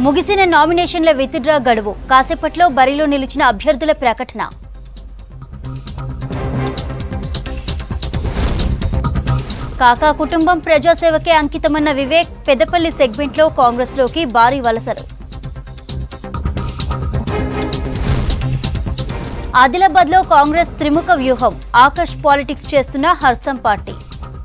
ముగిసిన నామినేషన్ల విత్డ్రా గడువు కాసేపట్లో బరిలో నిలిచిన అభ్యర్థుల ప్రకటన కాకా కుటుంబం ప్రజాసేవకే అంకితమన్న వివేక్ పెద్దపల్లి సెగ్మెంట్లో కాంగ్రెస్లోకి భారీ వలసలు ఆదిలాబాద్లో కాంగ్రెస్ త్రిముఖ వ్యూహం ఆకర్ష్ పాలిటిక్స్ చేస్తున్న హర్సం పార్టీ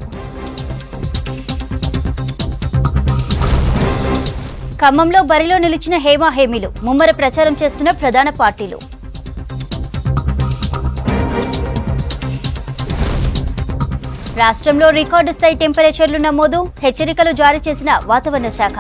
ఖమ్మంలో బరిలో నిలిచిన హేమా హేమిలు ముమ్మర ప్రచారం చేస్తున్న ప్రధాన పార్టీలు రాష్ట్రంలో రికార్డు స్థాయి టెంపరేచర్లు నమోదు హెచ్చరికలు జారీ చేసిన వాతావరణ శాఖ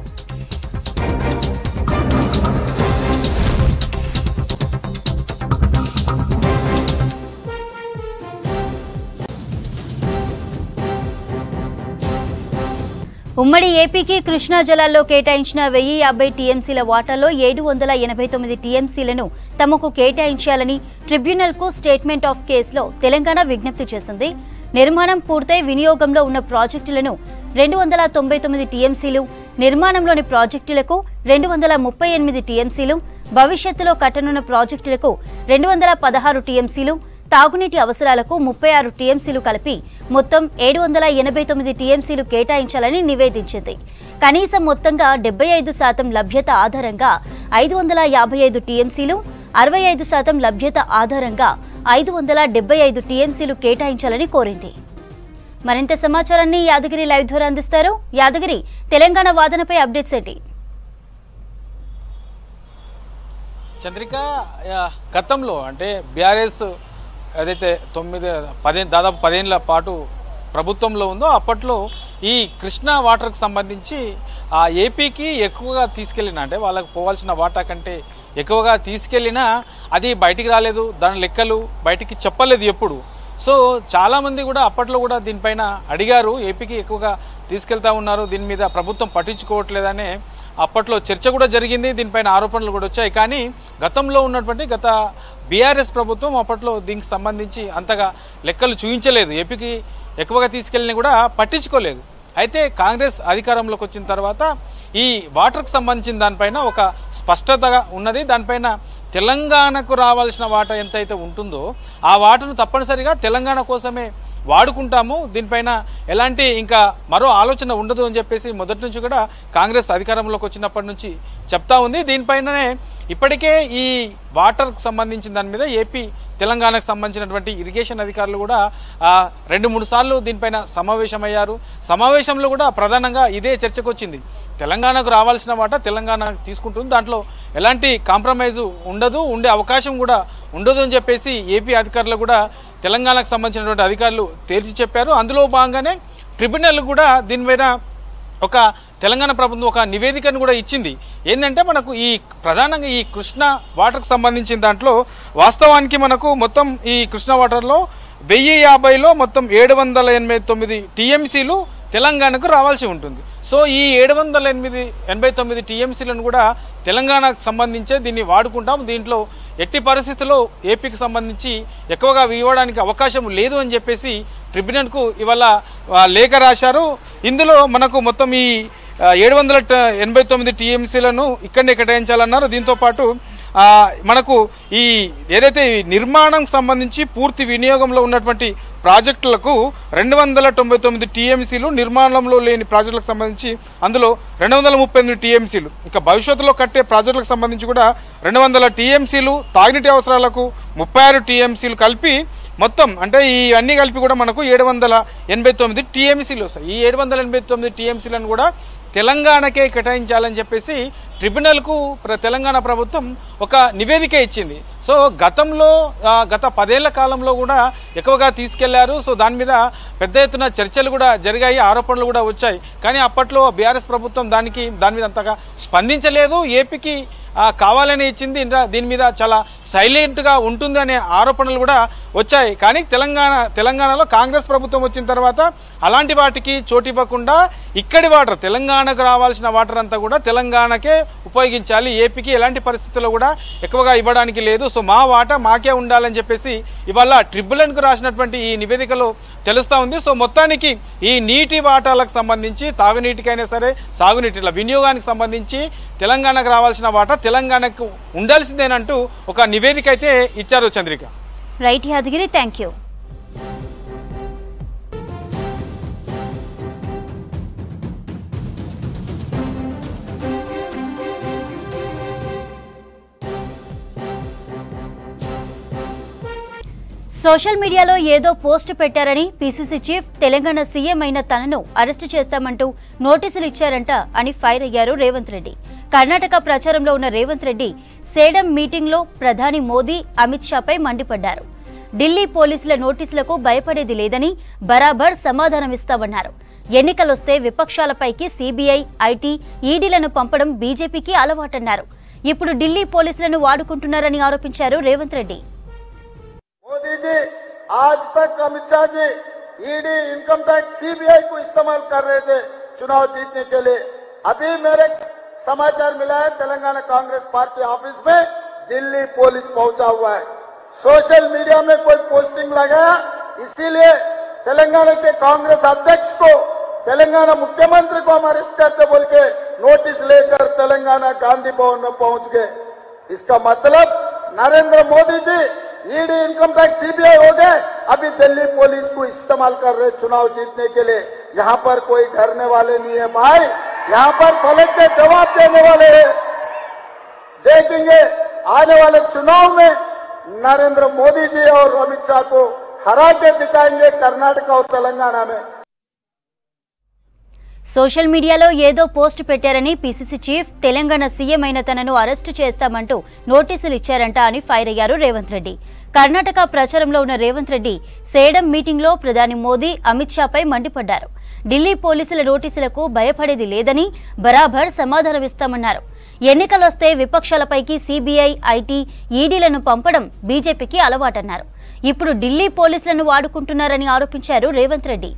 ఉమ్మడి ఏపీకి కృష్ణా జలాల్లో కేటాయించిన వెయ్యి యాభై టీఎంసీల వాటాలో ఏడు వందల ఎనభై తొమ్మిది టీఎంసీలను తమకు కేటాయించాలని ట్రిబ్యునల్కు స్టేట్మెంట్ ఆఫ్ కేసులో తెలంగాణ విజ్ఞప్తి చేసింది నిర్మాణం పూర్తయి వినియోగంలో ఉన్న ప్రాజెక్టులను రెండు వందల తొంభై తొమ్మిది టీఎంసీలు నిర్మాణంలోని ప్రాజెక్టులకు రెండు వందల ముప్పై ఎనిమిది టీఎంసీలు భవిష్యత్తులో కట్టనున్న ప్రాజెక్టులకు రెండు వందల పదహారు టీఎంసీలు తాగునీటి అవసరాలకు ముప్పై ఆరు టీఎంసీలు కలిపి మొత్తం ఏడు వందల ఎనభై తొమ్మిది టీఎంసీలు కేటాయించాలని నివేదించింది కనీసం మొత్తంగా డెబ్బై ఐదు శాతం లభ్యత ఆధారంగా ఐదు వందల యాభై ఐదు టీఎంసీలు అరవై ఐదు శాతం లభ్యత ఆధారంగా ఐదు వందల డెబ్బై ఐదు టీఎంసీలు కేటాయించాలని కోరింది మరింత సమాచారాన్ని యాదగిరి లైవ్ ద్వారా అందిస్తారు యాదగిరి తెలంగాణ వాదనపై అప్డేట్స్ ఏంటి చంద్రిక ఆ, గతంలో అంటే బీఆర్ఎస్ ఏదైతే తొమ్మిది పదిహేను దాదాపు పదిహేనుల పాటు ప్రభుత్వంలో ఉందో అప్పట్లో ఈ కృష్ణా వాటర్కి సంబంధించి ఆ ఏపీకి ఎక్కువగా తీసుకెళ్ళిన అంటే వాళ్ళకి పోవాల్సిన వాటా కంటే ఎక్కువగా తీసుకెళ్ళినా అది బయటికి రాలేదు దాని లెక్కలు బయటికి చెప్పలేదు ఎప్పుడు సో చాలా మంది కూడా అప్పట్లో కూడా దీనిపైన అడిగారు ఏపీకి ఎక్కువగా తీసుకెళ్తా ఉన్నారు దీని మీద ప్రభుత్వం పట్టించుకోవట్లేదనే అప్పట్లో చర్చ కూడా జరిగింది దీనిపైన ఆరోపణలు కూడా వచ్చాయి కానీ గతంలో ఉన్నటువంటి గత బీఆర్ఎస్ ప్రభుత్వం అప్పట్లో దీనికి సంబంధించి అంతగా లెక్కలు చూపించలేదు ఏపీకి ఎక్కువగా తీసుకెళ్ళినా కూడా పట్టించుకోలేదు అయితే కాంగ్రెస్ అధికారంలోకి వచ్చిన తర్వాత ఈ వాటర్కి సంబంధించిన దానిపైన ఒక స్పష్టతగా ఉన్నది దానిపైన తెలంగాణకు రావాల్సిన వాటా ఎంతైతే ఉంటుందో ఆ వాటను తప్పనిసరిగా తెలంగాణ కోసమే వాడుకుంటాము దీనిపైన ఎలాంటి ఇంకా మరో ఆలోచన ఉండదు అని చెప్పేసి మొదటి నుంచి కూడా కాంగ్రెస్ అధికారంలోకి వచ్చినప్పటి నుంచి చెప్తా ఉంది దీనిపైననే ఇప్పటికే ఈ వాటర్కి సంబంధించిన దాని మీద ఏపీ తెలంగాణకు సంబంధించినటువంటి ఇరిగేషన్ అధికారులు కూడా ఆ, రెండు మూడు సార్లు దీనిపైన సమావేశమయ్యారు సమావేశంలో కూడా ప్రధానంగా ఇదే చర్చకు వచ్చింది తెలంగాణకు రావాల్సిన వాట తెలంగాణ తీసుకుంటుంది దాంట్లో ఎలాంటి కాంప్రమైజ్ ఉండదు ఉండే అవకాశం కూడా ఉండదు అని చెప్పేసి ఏపీ అధికారులు కూడా తెలంగాణకు సంబంధించినటువంటి అధికారులు తేల్చి చెప్పారు అందులో భాగంగానే ట్రిబ్యునల్ కూడా దీని మీద ఒక తెలంగాణ ప్రభుత్వం ఒక నివేదికను కూడా ఇచ్చింది ఏంటంటే మనకు ఈ ప్రధానంగా ఈ కృష్ణా వాటర్కి సంబంధించిన దాంట్లో వాస్తవానికి మనకు మొత్తం ఈ కృష్ణా వాటర్లో వెయ్యి యాభైలో మొత్తం ఏడు వందల ఎనభై తొమ్మిది టీఎంసీలు తెలంగాణకు రావాల్సి ఉంటుంది సో ఈ ఏడు వందల ఎనిమిది ఎనభై తొమ్మిది టీఎంసీలను కూడా తెలంగాణకు సంబంధించే దీన్ని వాడుకుంటాం దీంట్లో ఎట్టి పరిస్థితుల్లో ఏపీకి సంబంధించి ఎక్కువగా ఇవ్వడానికి అవకాశం లేదు అని చెప్పేసి ట్రిబ్యునల్కు ఇవాళ ఆ, లేఖ రాశారు ఇందులో మనకు మొత్తం ఈ ఏడు వందల ఎనభై తొమ్మిది టీఎంసీలను ఇక్కడనే కేటాయించాలన్నారు దీంతో పాటు ఆ, మనకు ఈ ఏదైతే ఈ నిర్మాణం సంబంధించి పూర్తి వినియోగంలో ఉన్నటువంటి ప్రాజెక్టులకు రెండు వందల తొంభై తొమ్మిది టీఎంసీలు నిర్మాణంలో లేని ప్రాజెక్టులకు సంబంధించి అందులో రెండు వందల ముప్పై ఎనిమిది టీఎంసీలు ఇక భవిష్యత్తులో కట్టే ప్రాజెక్టులకు సంబంధించి కూడా రెండు వందల టీఎంసీలు తాగునీటి అవసరాలకు ముప్పై ఆరు టీఎంసీలు కలిపి మొత్తం అంటే ఈ అన్ని కలిపి కూడా మనకు ఏడు వందల ఎనభై తొమ్మిది టీఎంసీలు వస్తాయి ఈ ఏడు వందల ఎనభై తొమ్మిది టీఎంసీలను కూడా తెలంగాణకే కేటాయించాలని చెప్పేసి ట్రిబ్యునల్కు ప్ర- తెలంగాణ ప్రభుత్వం ఒక నివేదిక ఇచ్చింది సో గతంలో ఆ, గత పదేళ్ల కాలంలో కూడా ఎక్కువగా తీసుకెళ్లారు సో దాని మీద పెద్ద ఎత్తున చర్చలు కూడా జరిగాయి ఆరోపణలు కూడా వచ్చాయి కానీ అప్పట్లో బీఆర్ఎస్ ప్రభుత్వం దానికి దాని మీద అంతగా స్పందించలేదు ఏపీకి ఆ, కావాలని ఇచ్చింది ఇంకా దీని మీద చాలా సైలెంట్గా ఉంటుంది అనే ఆరోపణలు కూడా వచ్చాయి కానీ తెలంగాణ తెలంగాణలో కాంగ్రెస్ ప్రభుత్వం వచ్చిన తర్వాత అలాంటి వాటికి చోటు ఇవ్వకుండా ఇక్కడి వాటర్ తెలంగాణకు రావాల్సిన వాటర్ అంతా కూడా తెలంగాణకే ఉపయోగించాలి ఏపీకి ఎలాంటి పరిస్థితుల్లో కూడా ఎక్కువగా ఇవ్వడానికి లేదు సో మా వాటా మాకే ఉండాలని చెప్పేసి ఇవాళ ట్రిబ్యునల్కు రాసినటువంటి ఈ నివేదికలో తెలుస్తా ఉంది సో మొత్తానికి ఈ నీటి వాటాలకు సంబంధించి తాగునీటికైనా సరే సాగునీటిల వినియోగానికి సంబంధించి తెలంగాణకు రావాల్సిన వాటా తెలంగాణకు ఉండాల్సిందేనంటూ ఒక నివేదిక అయితే ఇచ్చారు Chandrika right Yadagiri thank you social మీడియాలో ఏదో పోస్ట్ పెట్టారని పీసీసీ చీఫ్ తెలంగాణ సీఎం అయిన తనను అరెస్టు చేస్తామంటూ నోటీసులు ఇచ్చారంట అని ఫైర్ అయ్యారు రేవంత్ రెడ్డి కర్ణాటక ప్రచారంలో ఉన్న రేవంత్ రెడ్డి సేడం మీటింగ్లో ప్రధాని మోదీ అమిత్ షాపై మండిపడ్డారు ఢిల్లీ పోలీసుల నోటీసులకు భయపడేది లేదని బరాబర్ సమాధానమిస్తామన్నారు ఎన్నికలొస్తే విపక్షాలపైకి సీబీఐ ఐటీ ఈడీలను పంపడం బీజేపీకి అలవాటన్నారు ఇప్పుడు ఢిల్లీ పోలీసులను వాడుకుంటున్నారని ఆరోపించారు రేవంత్ రెడ్డి मोदी जी आज तक Amit Shah ji ED income tax CBI को इस्तेमाल कर रहे थे चुनाव जीतने के लिए अभी मेरे समाचार मिला है तेलंगाना कांग्रेस पार्टी ऑफिस में दिल्ली पुलिस पहुंचा हुआ है सोशल मीडिया में कोई पोस्टिंग लगाया इसीलिए तेलंगाना के कांग्रेस अध्यक्ष को तेलंगाना मुख्यमंत्री को हम अरेस्ट करते बोल के नोटिस लेकर तेलंगाना गांधी भवन में पहुंच गए इसका मतलब Narendra Modi ji ED income tax CBI हो गए अभी दिल्ली पुलिस को इस्तेमाल कर रहे चुनाव जीतने के लिए यहाँ पर कोई धरने वाले नहीं है भाई यहाँ पर पलट के जवाब देने वाले हैं देखेंगे आने वाले चुनाव में नरेंद्र मोदी जी और अमित शाह को हरा के दिखाएंगे कर्नाटक और तेलंगाना में సోషల్ మీడియాలో ఏదో పోస్ట్ పెట్టారని పీసీసీ చీఫ్ తెలంగాణ సీఎం అయిన తనను అరెస్టు చేస్తామంటూ నోటీసులు ఇచ్చారంట అని ఫైర్ అయ్యారు రేవంత్ రెడ్డి కర్ణాటక ప్రచారంలో ఉన్న రేవంత్ రెడ్డి సేడం మీటింగ్లో ప్రధాని మోదీ అమిత్ షాపై మండిపడ్డారు ఢిల్లీ పోలీసుల నోటీసులకు భయపడేది లేదని బరాబర్ సమాధానమిస్తామన్నారు ఎన్నికలొస్తే విపక్షాలపైకి సీబీఐ ఐటీ ఈడీలను పంపడం బీజేపీకి అలవాటన్నారు ఇప్పుడు ఢిల్లీ పోలీసులను వాడుకుంటున్నారని ఆరోపించారు రేవంత్ రెడ్డి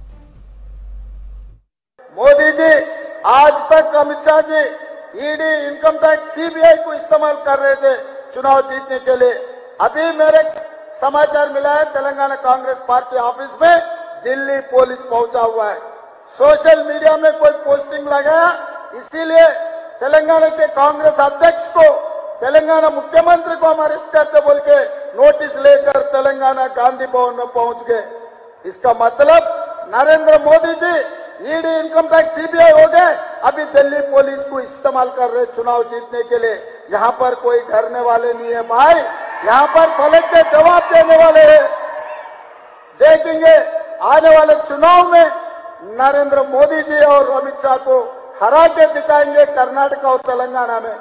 मोदी जी आज तक Amit Shah ji ED income tax CBI को इस्तेमाल कर रहे थे चुनाव जीतने के लिए अभी मेरे समाचार मिला है तेलंगाना कांग्रेस पार्टी ऑफिस में दिल्ली पुलिस पहुंचा हुआ है सोशल मीडिया में कोई पोस्टिंग लगाया इसीलिए तेलंगाना के कांग्रेस अध्यक्ष को तेलंगाना मुख्यमंत्री को हम अरेस्ट करते बोल के नोटिस लेकर तेलंगाना गांधी भवन में पहुंच गए इसका मतलब Narendra Modi ji ED income tax CBI हो गए अभी दिल्ली पुलिस को इस्तेमाल कर रहे चुनाव जीतने के लिए यहाँ पर कोई धरने वाले नहीं है भाई यहाँ पर पलट के जवाब देने वाले हैं देखेंगे आने वाले चुनाव में नरेंद्र मोदी जी और अमित शाह को हरा के दिखाएंगे कर्नाटक और तेलंगाना में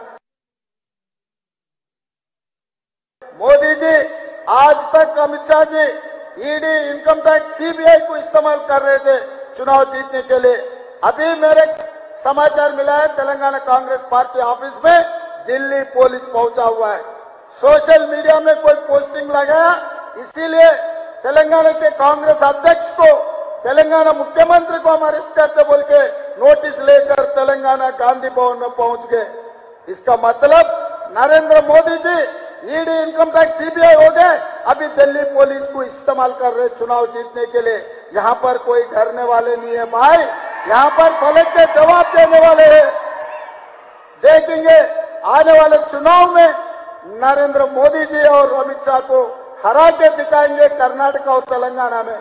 मोदी जी आज तक Amit Shah ji ED income tax CBI को इस्तेमाल कर रहे थे चुनाव जीतने के लिए अभी मेरे समाचार मिला है तेलंगाना कांग्रेस पार्टी ऑफिस में दिल्ली पुलिस पहुंचा हुआ है सोशल मीडिया में कोई पोस्टिंग लगाया इसीलिए तेलंगाना के कांग्रेस अध्यक्ष को तेलंगाना मुख्यमंत्री को हम अरेस्ट करते बोल के नोटिस लेकर तेलंगाना गांधी भवन में पहुंच गए इसका मतलब Narendra Modi ji ED income tax CBI हो गए अभी दिल्ली पुलिस को इस्तेमाल कर रहे चुनाव जीतने के लिए यहाँ पर कोई धरने वाले नहीं है भाई यहाँ पर पलट के जवाब देने वाले हैं देखेंगे आने वाले चुनाव में नरेंद्र मोदी जी और अमित शाह को हरा के दिखाएंगे कर्नाटक और तेलंगाना में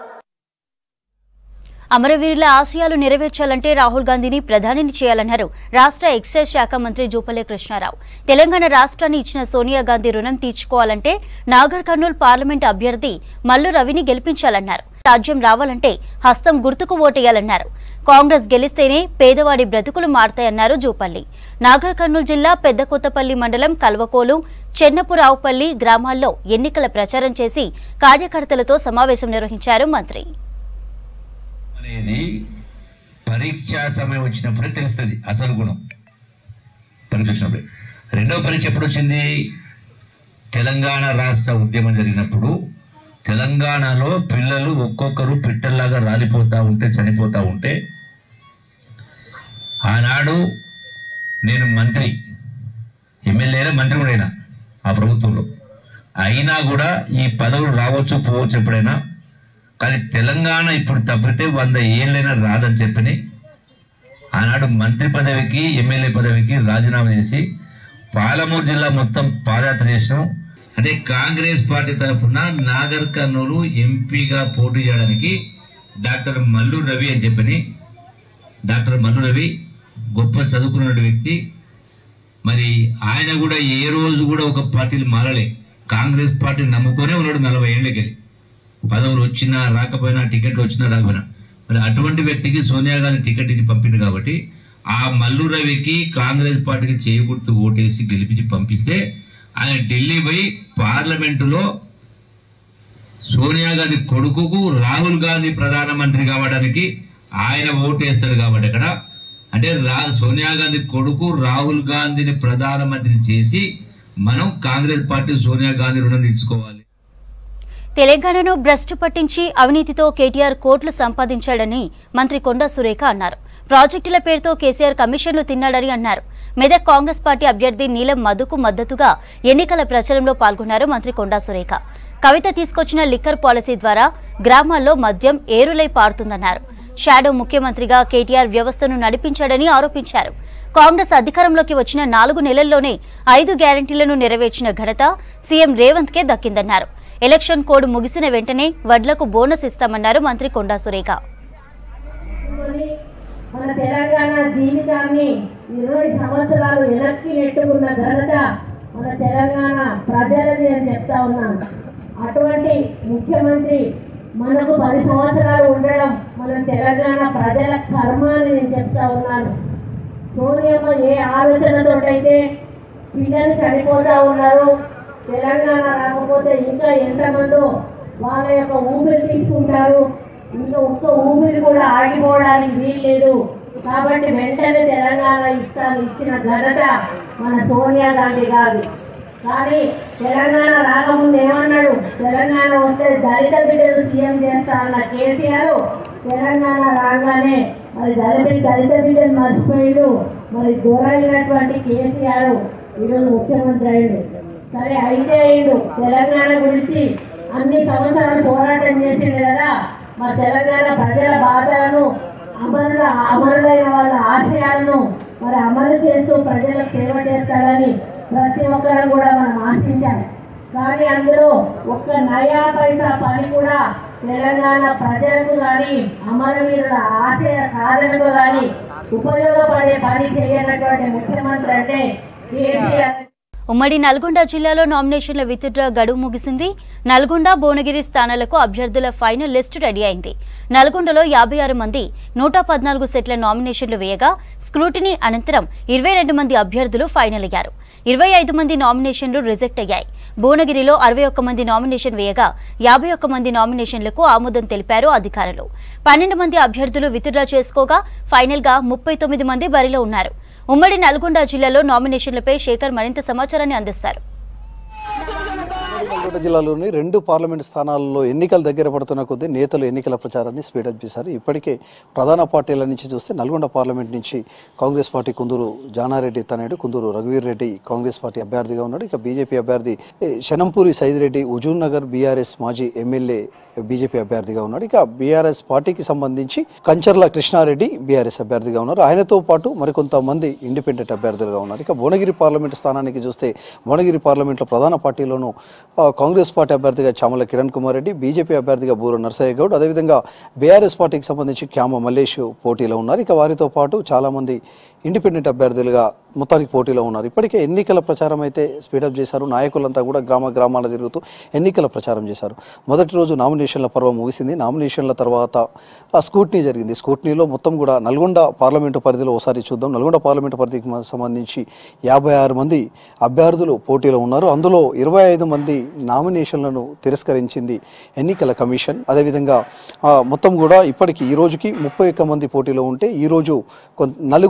అమరవీరుల ఆశయాలు నెరవేర్చాలంటే రాహుల్ గాంధీని ప్రధానిని చేయాలన్నారు రాష్ట్ర ఎక్సైజ్ శాఖ మంత్రి జూపల్లి కృష్ణారావు తెలంగాణ రాష్ట్రాన్ని ఇచ్చిన సోనియా గాంధీ రుణం తీర్చుకోవాలంటే నాగర్ కర్నూలు పార్లమెంట్ అభ్యర్థి మల్లు రవిని గెలిపించాలన్నారు రాజ్యం రావాలంటే హస్తం గుర్తుకు ఓటేయాలన్నారు కాంగ్రెస్ గెలిస్తేనే పేదవాడి బ్రతుకులు మారతాయన్నారు జూపల్లి నాగర్ కర్నూలు జిల్లా పెద్దకొత్తపల్లి మండలం కల్వకోలు చెన్నపురావుపల్లి గ్రామాల్లో ఎన్నికల ప్రచారం చేసి కార్యకర్తలతో సమావేశం నిర్వహించారు మంత్రి అనేది పరీక్షా సమయం వచ్చినప్పుడే తెలుస్తుంది అసలు గుణం పరీక్ష వచ్చినప్పుడే రెండవ పరీక్ష ఎప్పుడు వచ్చింది తెలంగాణ రాష్ట్ర ఉద్యమం జరిగినప్పుడు తెలంగాణలో పిల్లలు ఒక్కొక్కరు పిట్టల్లాగా రాలిపోతూ ఉంటే చనిపోతూ ఉంటే ఆనాడు నేను మంత్రి ఎమ్మెల్యేనా మంత్రి కూడా అయినా ఆ ప్రభుత్వంలో అయినా కూడా ఈ పదవులు రావచ్చు పోవచ్చు ఎప్పుడైనా కానీ తెలంగాణ ఇప్పుడు తప్పితే వంద ఏళ్ళైనా రాదని చెప్పని ఆనాడు మంత్రి పదవికి ఎమ్మెల్యే పదవికి రాజీనామా చేసి పాలమూరు జిల్లా మొత్తం పాదయాత్ర చేసినాం అంటే కాంగ్రెస్ పార్టీ తరఫున నాగర్ కర్నూలు ఎంపీగా పోటీ చేయడానికి డాక్టర్ మల్లు రవి అని చెప్పని డాక్టర్ మల్లు రవి గొప్ప చదువుకున్న వ్యక్తి మరి ఆయన కూడా ఏ రోజు కూడా ఒక పార్టీలు మారలే కాంగ్రెస్ పార్టీ నమ్ముకొనే ఉన్నాడు నలభై ఏళ్ళకి పదవులు వచ్చినా రాకపోయినా టికెట్లు వచ్చినా రాకపోయినా మరి అటువంటి వ్యక్తికి సోనియా గాంధీ టికెట్ ఇచ్చి పంపింది కాబట్టి ఆ మల్లు రవికి కాంగ్రెస్ పార్టీకి చేయగుర్తు ఓటేసి గెలిపించి పంపిస్తే ఆయన ఢిల్లీ పోయి పార్లమెంటులో సోనియా గాంధీ కొడుకుకు రాహుల్ గాంధీ ప్రధానమంత్రి కావడానికి ఆయన ఓటేస్తాడు కాబట్టి అక్కడ అంటే రా సోనియా గాంధీ కొడుకు రాహుల్ గాంధీని ప్రధానమంత్రిని చేసి మనం కాంగ్రెస్ పార్టీ సోనియా గాంధీ రుణం తీర్చుకోవాలి తెలంగాణను భ్రష్టు పట్టించి అవినీతితో కేటీఆర్ కోట్లు సంపాదించాడని మంత్రి కొండా సురేఖ అన్నారు ప్రాజెక్టుల పేరుతో కేసీఆర్ కమిషన్లు తిన్నాడని అన్నారు మెదక్ కాంగ్రెస్ పార్టీ అభ్యర్థి నీలం మధుకు మద్దతుగా ఎన్నికల ప్రచారంలో పాల్గొన్నారు మంత్రి కొండా సురేఖ కవిత తీసుకొచ్చిన లిక్కర్ పాలసీ ద్వారా గ్రామాల్లో మద్యం ఏరులై పారుతుందన్నారు షాడో ముఖ్యమంత్రిగా కేటీఆర్ వ్యవస్థను నడిపించాడని ఆరోపించారు కాంగ్రెస్ అధికారంలోకి వచ్చిన నాలుగు నెలల్లోనే ఐదు గ్యారంటీలను నెరవేర్చిన ఘనత సీఎం రేవంత్ కే దక్కిందన్నారు ఎలక్షన్ కోడ్ ముగిసిన వెంటనే వడ్లకు బోనస్ ఇస్తామన్నారు మంత్రి కొండా సురేఖ తీసుకొని మన తెలంగాణ జీవితాన్ని ఇరవై సంవత్సరాలు వెనక్కి నెట్టుకున్న ఘనత మన తెలంగాణ ప్రజలది అని చెప్తా ఉన్నాను అటువంటి ముఖ్యమంత్రి మనకు పది సంవత్సరాలు ఉండడం మన తెలంగాణ ప్రజల కర్మ అని నేను చెప్తా ఉన్నాను సోనియమ్మ ఏ ఆలోచనతోటైతే పిల్లలు చనిపోతా ఉన్నారు తెలంగాణ రాకపోతే ఇంకా ఎంతమందో వాళ్ళ యొక్క ఊపిరి తీసుకుంటారు ఇంకా ఒక్క ఊపిరి కూడా ఆగిపోవడానికి వీల్లేదు కాబట్టి వెంటనే తెలంగాణ ఇస్తాను ఇచ్చిన ఘనత మన సోనియా గాంధీ గారు కానీ తెలంగాణ రాకముందు ఏమన్నాడు తెలంగాణ వస్తే దళిత బిడ్డలు సీఎం చేస్తా అన్న కేసీఆర్ తెలంగాణ రాగానే మరి దళిత దళిత బిడ్డలు మర్చిపోయాడు మరి దూరైనటువంటి కేసీఆర్ ఈరోజు ముఖ్యమంత్రి అయ్యాడు సరే అయితే అయ్యాడు తెలంగాణ గురించి అన్ని సంవత్సరాలు పోరాటం చేసిండు కదా మా తెలంగాణ ప్రజల బాధలను అమరుల అమరులైన వాళ్ళ ఆశయాలను మరి అమలు చేస్తూ ప్రజలకు సేవ చేస్తాడని ప్రతి ఒక్కరు కూడా మనం ఆశించాం కానీ అందులో ఒక్క నయా పైసా పని కూడా తెలంగాణ ప్రజలకు కానీ అమరవీరుల ఆశయ సాధనకు కానీ ఉపయోగపడే పని చేయనటువంటి ముఖ్యమంత్రి అంటే కేసీఆర్ ఉమ్మడి నల్గొండ జిల్లాలో నామినేషన్ల విత్డ్రా గడువు ముగిసింది నల్గొండ భువనగిరి స్థానాలకు అభ్యర్థుల ఫైనల్ లిస్టు రెడీ అయింది నల్గొండలో యాభై ఆరు మంది నూట పద్నాలుగు సెట్ల నామినేషన్లు వేయగా స్క్రూటినీ అనంతరం ఇరవై రెండు మంది అభ్యర్థులు ఫైనల్ అయ్యారు ఇరవై ఐదు మంది నామినేషన్లు రిజెక్ట్ అయ్యాయి భువనగిరిలో అరవై ఒక్క మంది నామినేషన్ వేయగా యాభై ఒక్క మంది నామినేషన్లకు ఆమోదం తెలిపారు అధికారులు పన్నెండు మంది అభ్యర్థులు విత్డ్రా చేసుకోగా ఫైనల్ గా ముప్పై తొమ్మిది మంది బరిలో ఉన్నారు ఉమ్మడి నల్గొండ జిల్లాలో నామినేషన్లపై శేఖర్ మరింత సమాచారాన్ని అందిస్తారు నల్గొండ జిల్లాలోని రెండు పార్లమెంట్ స్థానాల్లో ఎన్నికలు దగ్గర పడుతున్న కొద్దీ నేతలు ఎన్నికల ప్రచారాన్ని స్పీడప్ చేశారు ఇప్పటికే ప్రధాన పార్టీల నుంచి చూస్తే నల్గొండ పార్లమెంట్ నుంచి కాంగ్రెస్ పార్టీ కుందూరు జానారెడ్డి తనయుడు కుందూరు రఘువీర్ రెడ్డి కాంగ్రెస్ పార్టీ అభ్యర్థిగా ఉన్నాడు ఇక బీజేపీ అభ్యర్థి ఏ, శనంపూరి సైదిరెడ్డి హుజూర్ నగర్ బీఆర్ఎస్ మాజీ ఎమ్మెల్యే బీజేపీ అభ్యర్థిగా ఉన్నాడు ఇక బీఆర్ఎస్ పార్టీకి సంబంధించి కంచర్ల కృష్ణారెడ్డి బీఆర్ఎస్ అభ్యర్థిగా ఉన్నారు ఆయనతో పాటు మరికొంతమంది ఇండిపెండెంట్ అభ్యర్థులుగా ఉన్నారు ఇక భువనగిరి పార్లమెంట్ స్థానానికి చూస్తే భువనగిరి పార్లమెంట్లో ప్రధాన పార్టీలోనూ ఆ, కాంగ్రెస్ పార్టీ అభ్యర్థిగా చామల కిరణ్ కుమార్ రెడ్డి బీజేపీ అభ్యర్థిగా బూర నర్సయ్య గౌడ్ అదేవిధంగా బీఆర్ఎస్ పార్టీకి సంబంధించి క్యామ మల్లేష్ పోటీలో ఉన్నారు ఇక వారితో పాటు చాలామంది ఇండిపెండెంట్ అభ్యర్థులుగా మొత్తానికి పోటీలో ఉన్నారు ఇప్పటికే ఎన్నికల ప్రచారం అయితే స్పీడప్ చేశారు నాయకులంతా కూడా గ్రామ గ్రామాల తిరుగుతూ ఎన్నికల ప్రచారం చేశారు మొదటి రోజు నామినేషన్ల పర్వం ముగిసింది నామినేషన్ల తర్వాత ఆ స్కూట్నీ జరిగింది స్కూట్నీలో మొత్తం కూడా నల్గొండ పార్లమెంటు పరిధిలో ఒకసారి చూద్దాం నల్గొండ పార్లమెంటు పరిధికి మ- సంబంధించి యాభై ఆరు మంది అభ్యర్థులు పోటీలో ఉన్నారు అందులో ఇరవై ఐదు మంది నామినేషన్లను తిరస్కరించింది ఎన్నికల కమిషన్ అదేవిధంగా ఆ, మొత్తం కూడా ఇప్పటికి ఈ రోజుకి ముప్పై ఒక్క మంది పోటీలో ఉంటే ఈ రోజు కొంత నలుగురు విత్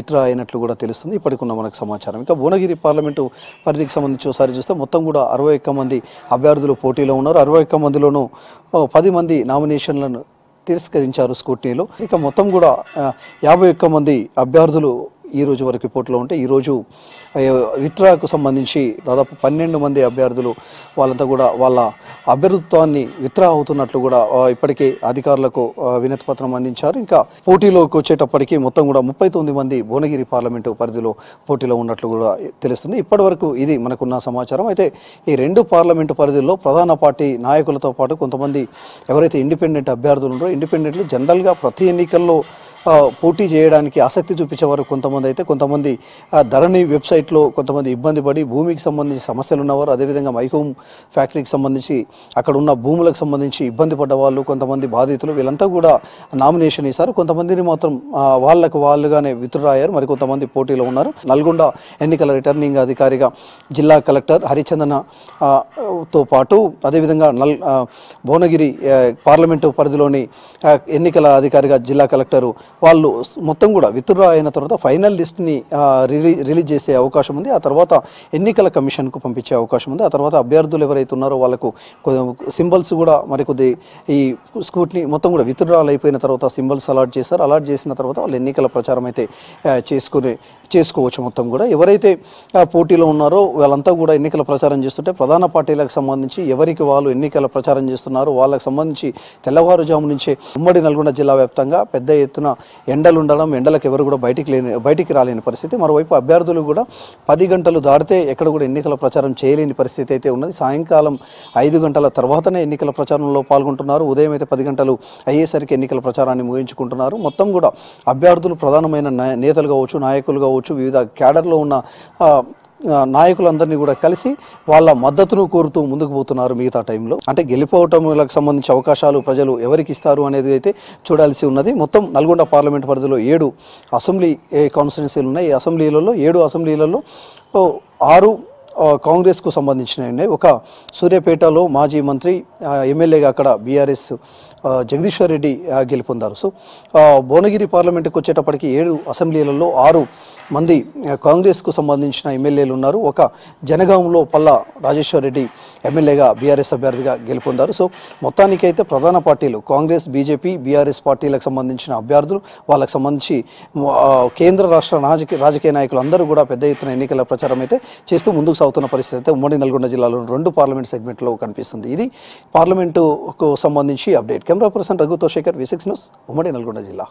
విత్డ్రా అయినట్లు కూడా తెలుస్తుంది ఇప్పటికున్న మనకు సమాచారం ఇంకా భువనగిరి పార్లమెంటు పరిధికి సంబంధించి ఒకసారి చూస్తే మొత్తం కూడా అరవై ఒక్క మంది అభ్యర్థులు పోటీలో ఉన్నారు అరవై ఒక్క మందిలోనూ ఓ, పది మంది నామినేషన్లను తిరస్కరించారు స్కూటీలో ఇక మొత్తం కూడా ఆ, యాభై ఒక్క మంది అభ్యర్థులు ఈ రోజు వరకు పోటీలో ఉంటే ఈరోజు ఆ, విత్డ్రాకు సంబంధించి దాదాపు పన్నెండు మంది అభ్యర్థులు వాళ్ళంతా కూడా వాళ్ళ అభ్యర్థిత్వాన్ని విత్డ్రా అవుతున్నట్లు కూడా ఆ, ఇప్పటికే అధికారులకు ఆ, వినతి పత్రం అందించారు ఇంకా పోటీలోకి వచ్చేటప్పటికి మొత్తం కూడా ముప్పై తొమ్మిది మంది భువనగిరి పార్లమెంటు పరిధిలో పోటీలో ఉన్నట్లు కూడా తెలుస్తుంది ఇప్పటి వరకు ఇది మనకున్న సమాచారం అయితే ఈ రెండు పార్లమెంటు పరిధిలో ప్రధాన పార్టీ నాయకులతో పాటు కొంతమంది ఎవరైతే ఇండిపెండెంట్ అభ్యర్థులు ఉన్నారో ఇండిపెండెంట్లు జనరల్గా ప్రతి ఎన్నికల్లో ఆ, పోటీ చేయడానికి ఆసక్తి చూపించేవారు కొంతమంది అయితే కొంతమంది ఆ, ధరణి వెబ్సైట్లో కొంతమంది ఇబ్బంది పడి భూమికి సంబంధించి సమస్యలు ఉన్నవారు అదేవిధంగా మైకోమ్ ఫ్యాక్టరీకి సంబంధించి అక్కడ ఉన్న భూములకు సంబంధించి ఇబ్బంది పడ్డ వాళ్ళు కొంతమంది బాధితులు వీళ్ళంతా కూడా నామినేషన్ ఇస్తారు కొంతమందిని మాత్రం ఆ, వాళ్ళకు వాళ్ళుగానే విత్డ్రా అయ్యారు మరి కొంతమంది పోటీలో ఉన్నారు నల్గొండ ఎన్నికల రిటర్నింగ్ అధికారిగా జిల్లా కలెక్టర్ హరిచందన ఆ, తో పాటు అదేవిధంగా నల్ ఆ, భువనగిరి ఆ, పార్లమెంటు పరిధిలోని ఆ, ఎన్నికల అధికారిగా జిల్లా కలెక్టరు వాళ్ళు స్- మొత్తం కూడా విత్డ్రా అయిన తర్వాత ఫైనల్ లిస్ట్ని రిలీ రిలీజ్ చేసే అవకాశం ఉంది ఆ తర్వాత ఎన్నికల కమిషన్కు పంపించే అవకాశం ఉంది ఆ తర్వాత అభ్యర్థులు ఎవరైతే ఉన్నారో వాళ్ళకు సింబల్స్ కూడా మరి కొద్ది ఈ స్కూట్ని మొత్తం కూడా విత్డ్రాల్ అయిపోయిన తర్వాత సింబల్స్ అలాట్ చేస్తారు అలాట్ చేసిన తర్వాత వాళ్ళు ఎన్నికల ప్రచారం అయితే ఆ, చేసుకునే చేసుకోవచ్చు మొత్తం కూడా ఎవరైతే ఆ, పోటీలో ఉన్నారో వాళ్ళంతా కూడా ఎన్నికల ప్రచారం చేస్తుంటే ప్రధాన పార్టీలకు సంబంధించి ఎవరికి వాళ్ళు ఎన్నికల ప్రచారం చేస్తున్నారో వాళ్ళకి సంబంధించి తెల్లవారుజాము నుంచే ఉమ్మడి నల్గొండ జిల్లా వ్యాప్తంగా పెద్ద ఎత్తున ఎండలు ఉండడం ఎండలకు ఎవరు కూడా బయటికి లేని బయటికి రాలేని పరిస్థితి మరోవైపు అభ్యర్థులు కూడా పది గంటలు దాటితే ఎక్కడ కూడా ఎన్నికల ప్రచారం చేయలేని పరిస్థితి అయితే ఉన్నది సాయంకాలం ఐదు గంటల తర్వాతనే ఎన్నికల ప్రచారంలో పాల్గొంటున్నారు ఉదయం అయితే పది గంటలు అయ్యేసరికి ఎన్నికల ప్రచారాన్ని ముగించుకుంటున్నారు మొత్తం కూడా అభ్యర్థులు ప్రధానమైన నా- నేతలు కావచ్చు నాయకులు కావచ్చు వివిధ క్యాడర్లో ఉన్న ఆ, ఆ, నాయకులందరినీ కూడా కలిసి వాళ్ళ మద్దతును కోరుతూ ముందుకు పోతున్నారు మిగతా టైంలో అంటే గెలిపోవటంలకు సంబంధించి అవకాశాలు ప్రజలు ఎవరికి ఇస్తారు అనేది అయితే చూడాల్సి ఉన్నది మొత్తం నల్గొండ పార్లమెంట్ పరిధిలో ఏడు అసెంబ్లీ ఏ, కాన్స్టిట్యున్సీలు ఉన్నాయి ఈ అసెంబ్లీలలో ఏడు అసెంబ్లీలలో ఓ, ఆరు ఆ, కాంగ్రెస్కు సంబంధించినవి ఉన్నాయి ఒక సూర్యాపేటలో మాజీ మంత్రి ఆ, ఎమ్మెల్యేగా అక్కడ బీఆర్ఎస్ ఆ, జగదీశ్వర్ రెడ్డి ఆ, గెలుపొందారు సో ఆ, భువనగిరి పార్లమెంటుకు వచ్చేటప్పటికి ఏడు అసెంబ్లీలలో ఆరు మంది ఆ, కాంగ్రెస్కు సంబంధించిన ఎమ్మెల్యేలు ఉన్నారు ఒక జనగాంలో పల్లా రాజేశ్వర్ రెడ్డి ఎమ్మెల్యేగా బీఆర్ఎస్ అభ్యర్థిగా గెలుపొందారు సో మొత్తానికైతే ప్రధాన పార్టీలు కాంగ్రెస్ బీజేపీ బీఆర్ఎస్ పార్టీలకు సంబంధించిన అభ్యర్థులు వాళ్ళకి సంబంధించి ఆ, కేంద్ర రాష్ట్ర రాజకీయ రాజకీయ నాయకులు అందరూ కూడా పెద్ద ఎత్తున ఎన్నికల ప్రచారం అయితే చేస్తూ ముందుకు సాగుతున్న పరిస్థితి అయితే ఉమ్మడి నల్గొండ జిల్లాలో రెండు పార్లమెంట్ సెగ్మెంట్లో కనిపిస్తుంది ఇది పార్లమెంటుకు సంబంధించి అప్డేట్ కెమెరా పర్సన్ రఘుతో శేఖర్ వి సిక్స్ న్యూస్ ఉమ్మడి నల్గొండ జిల్లా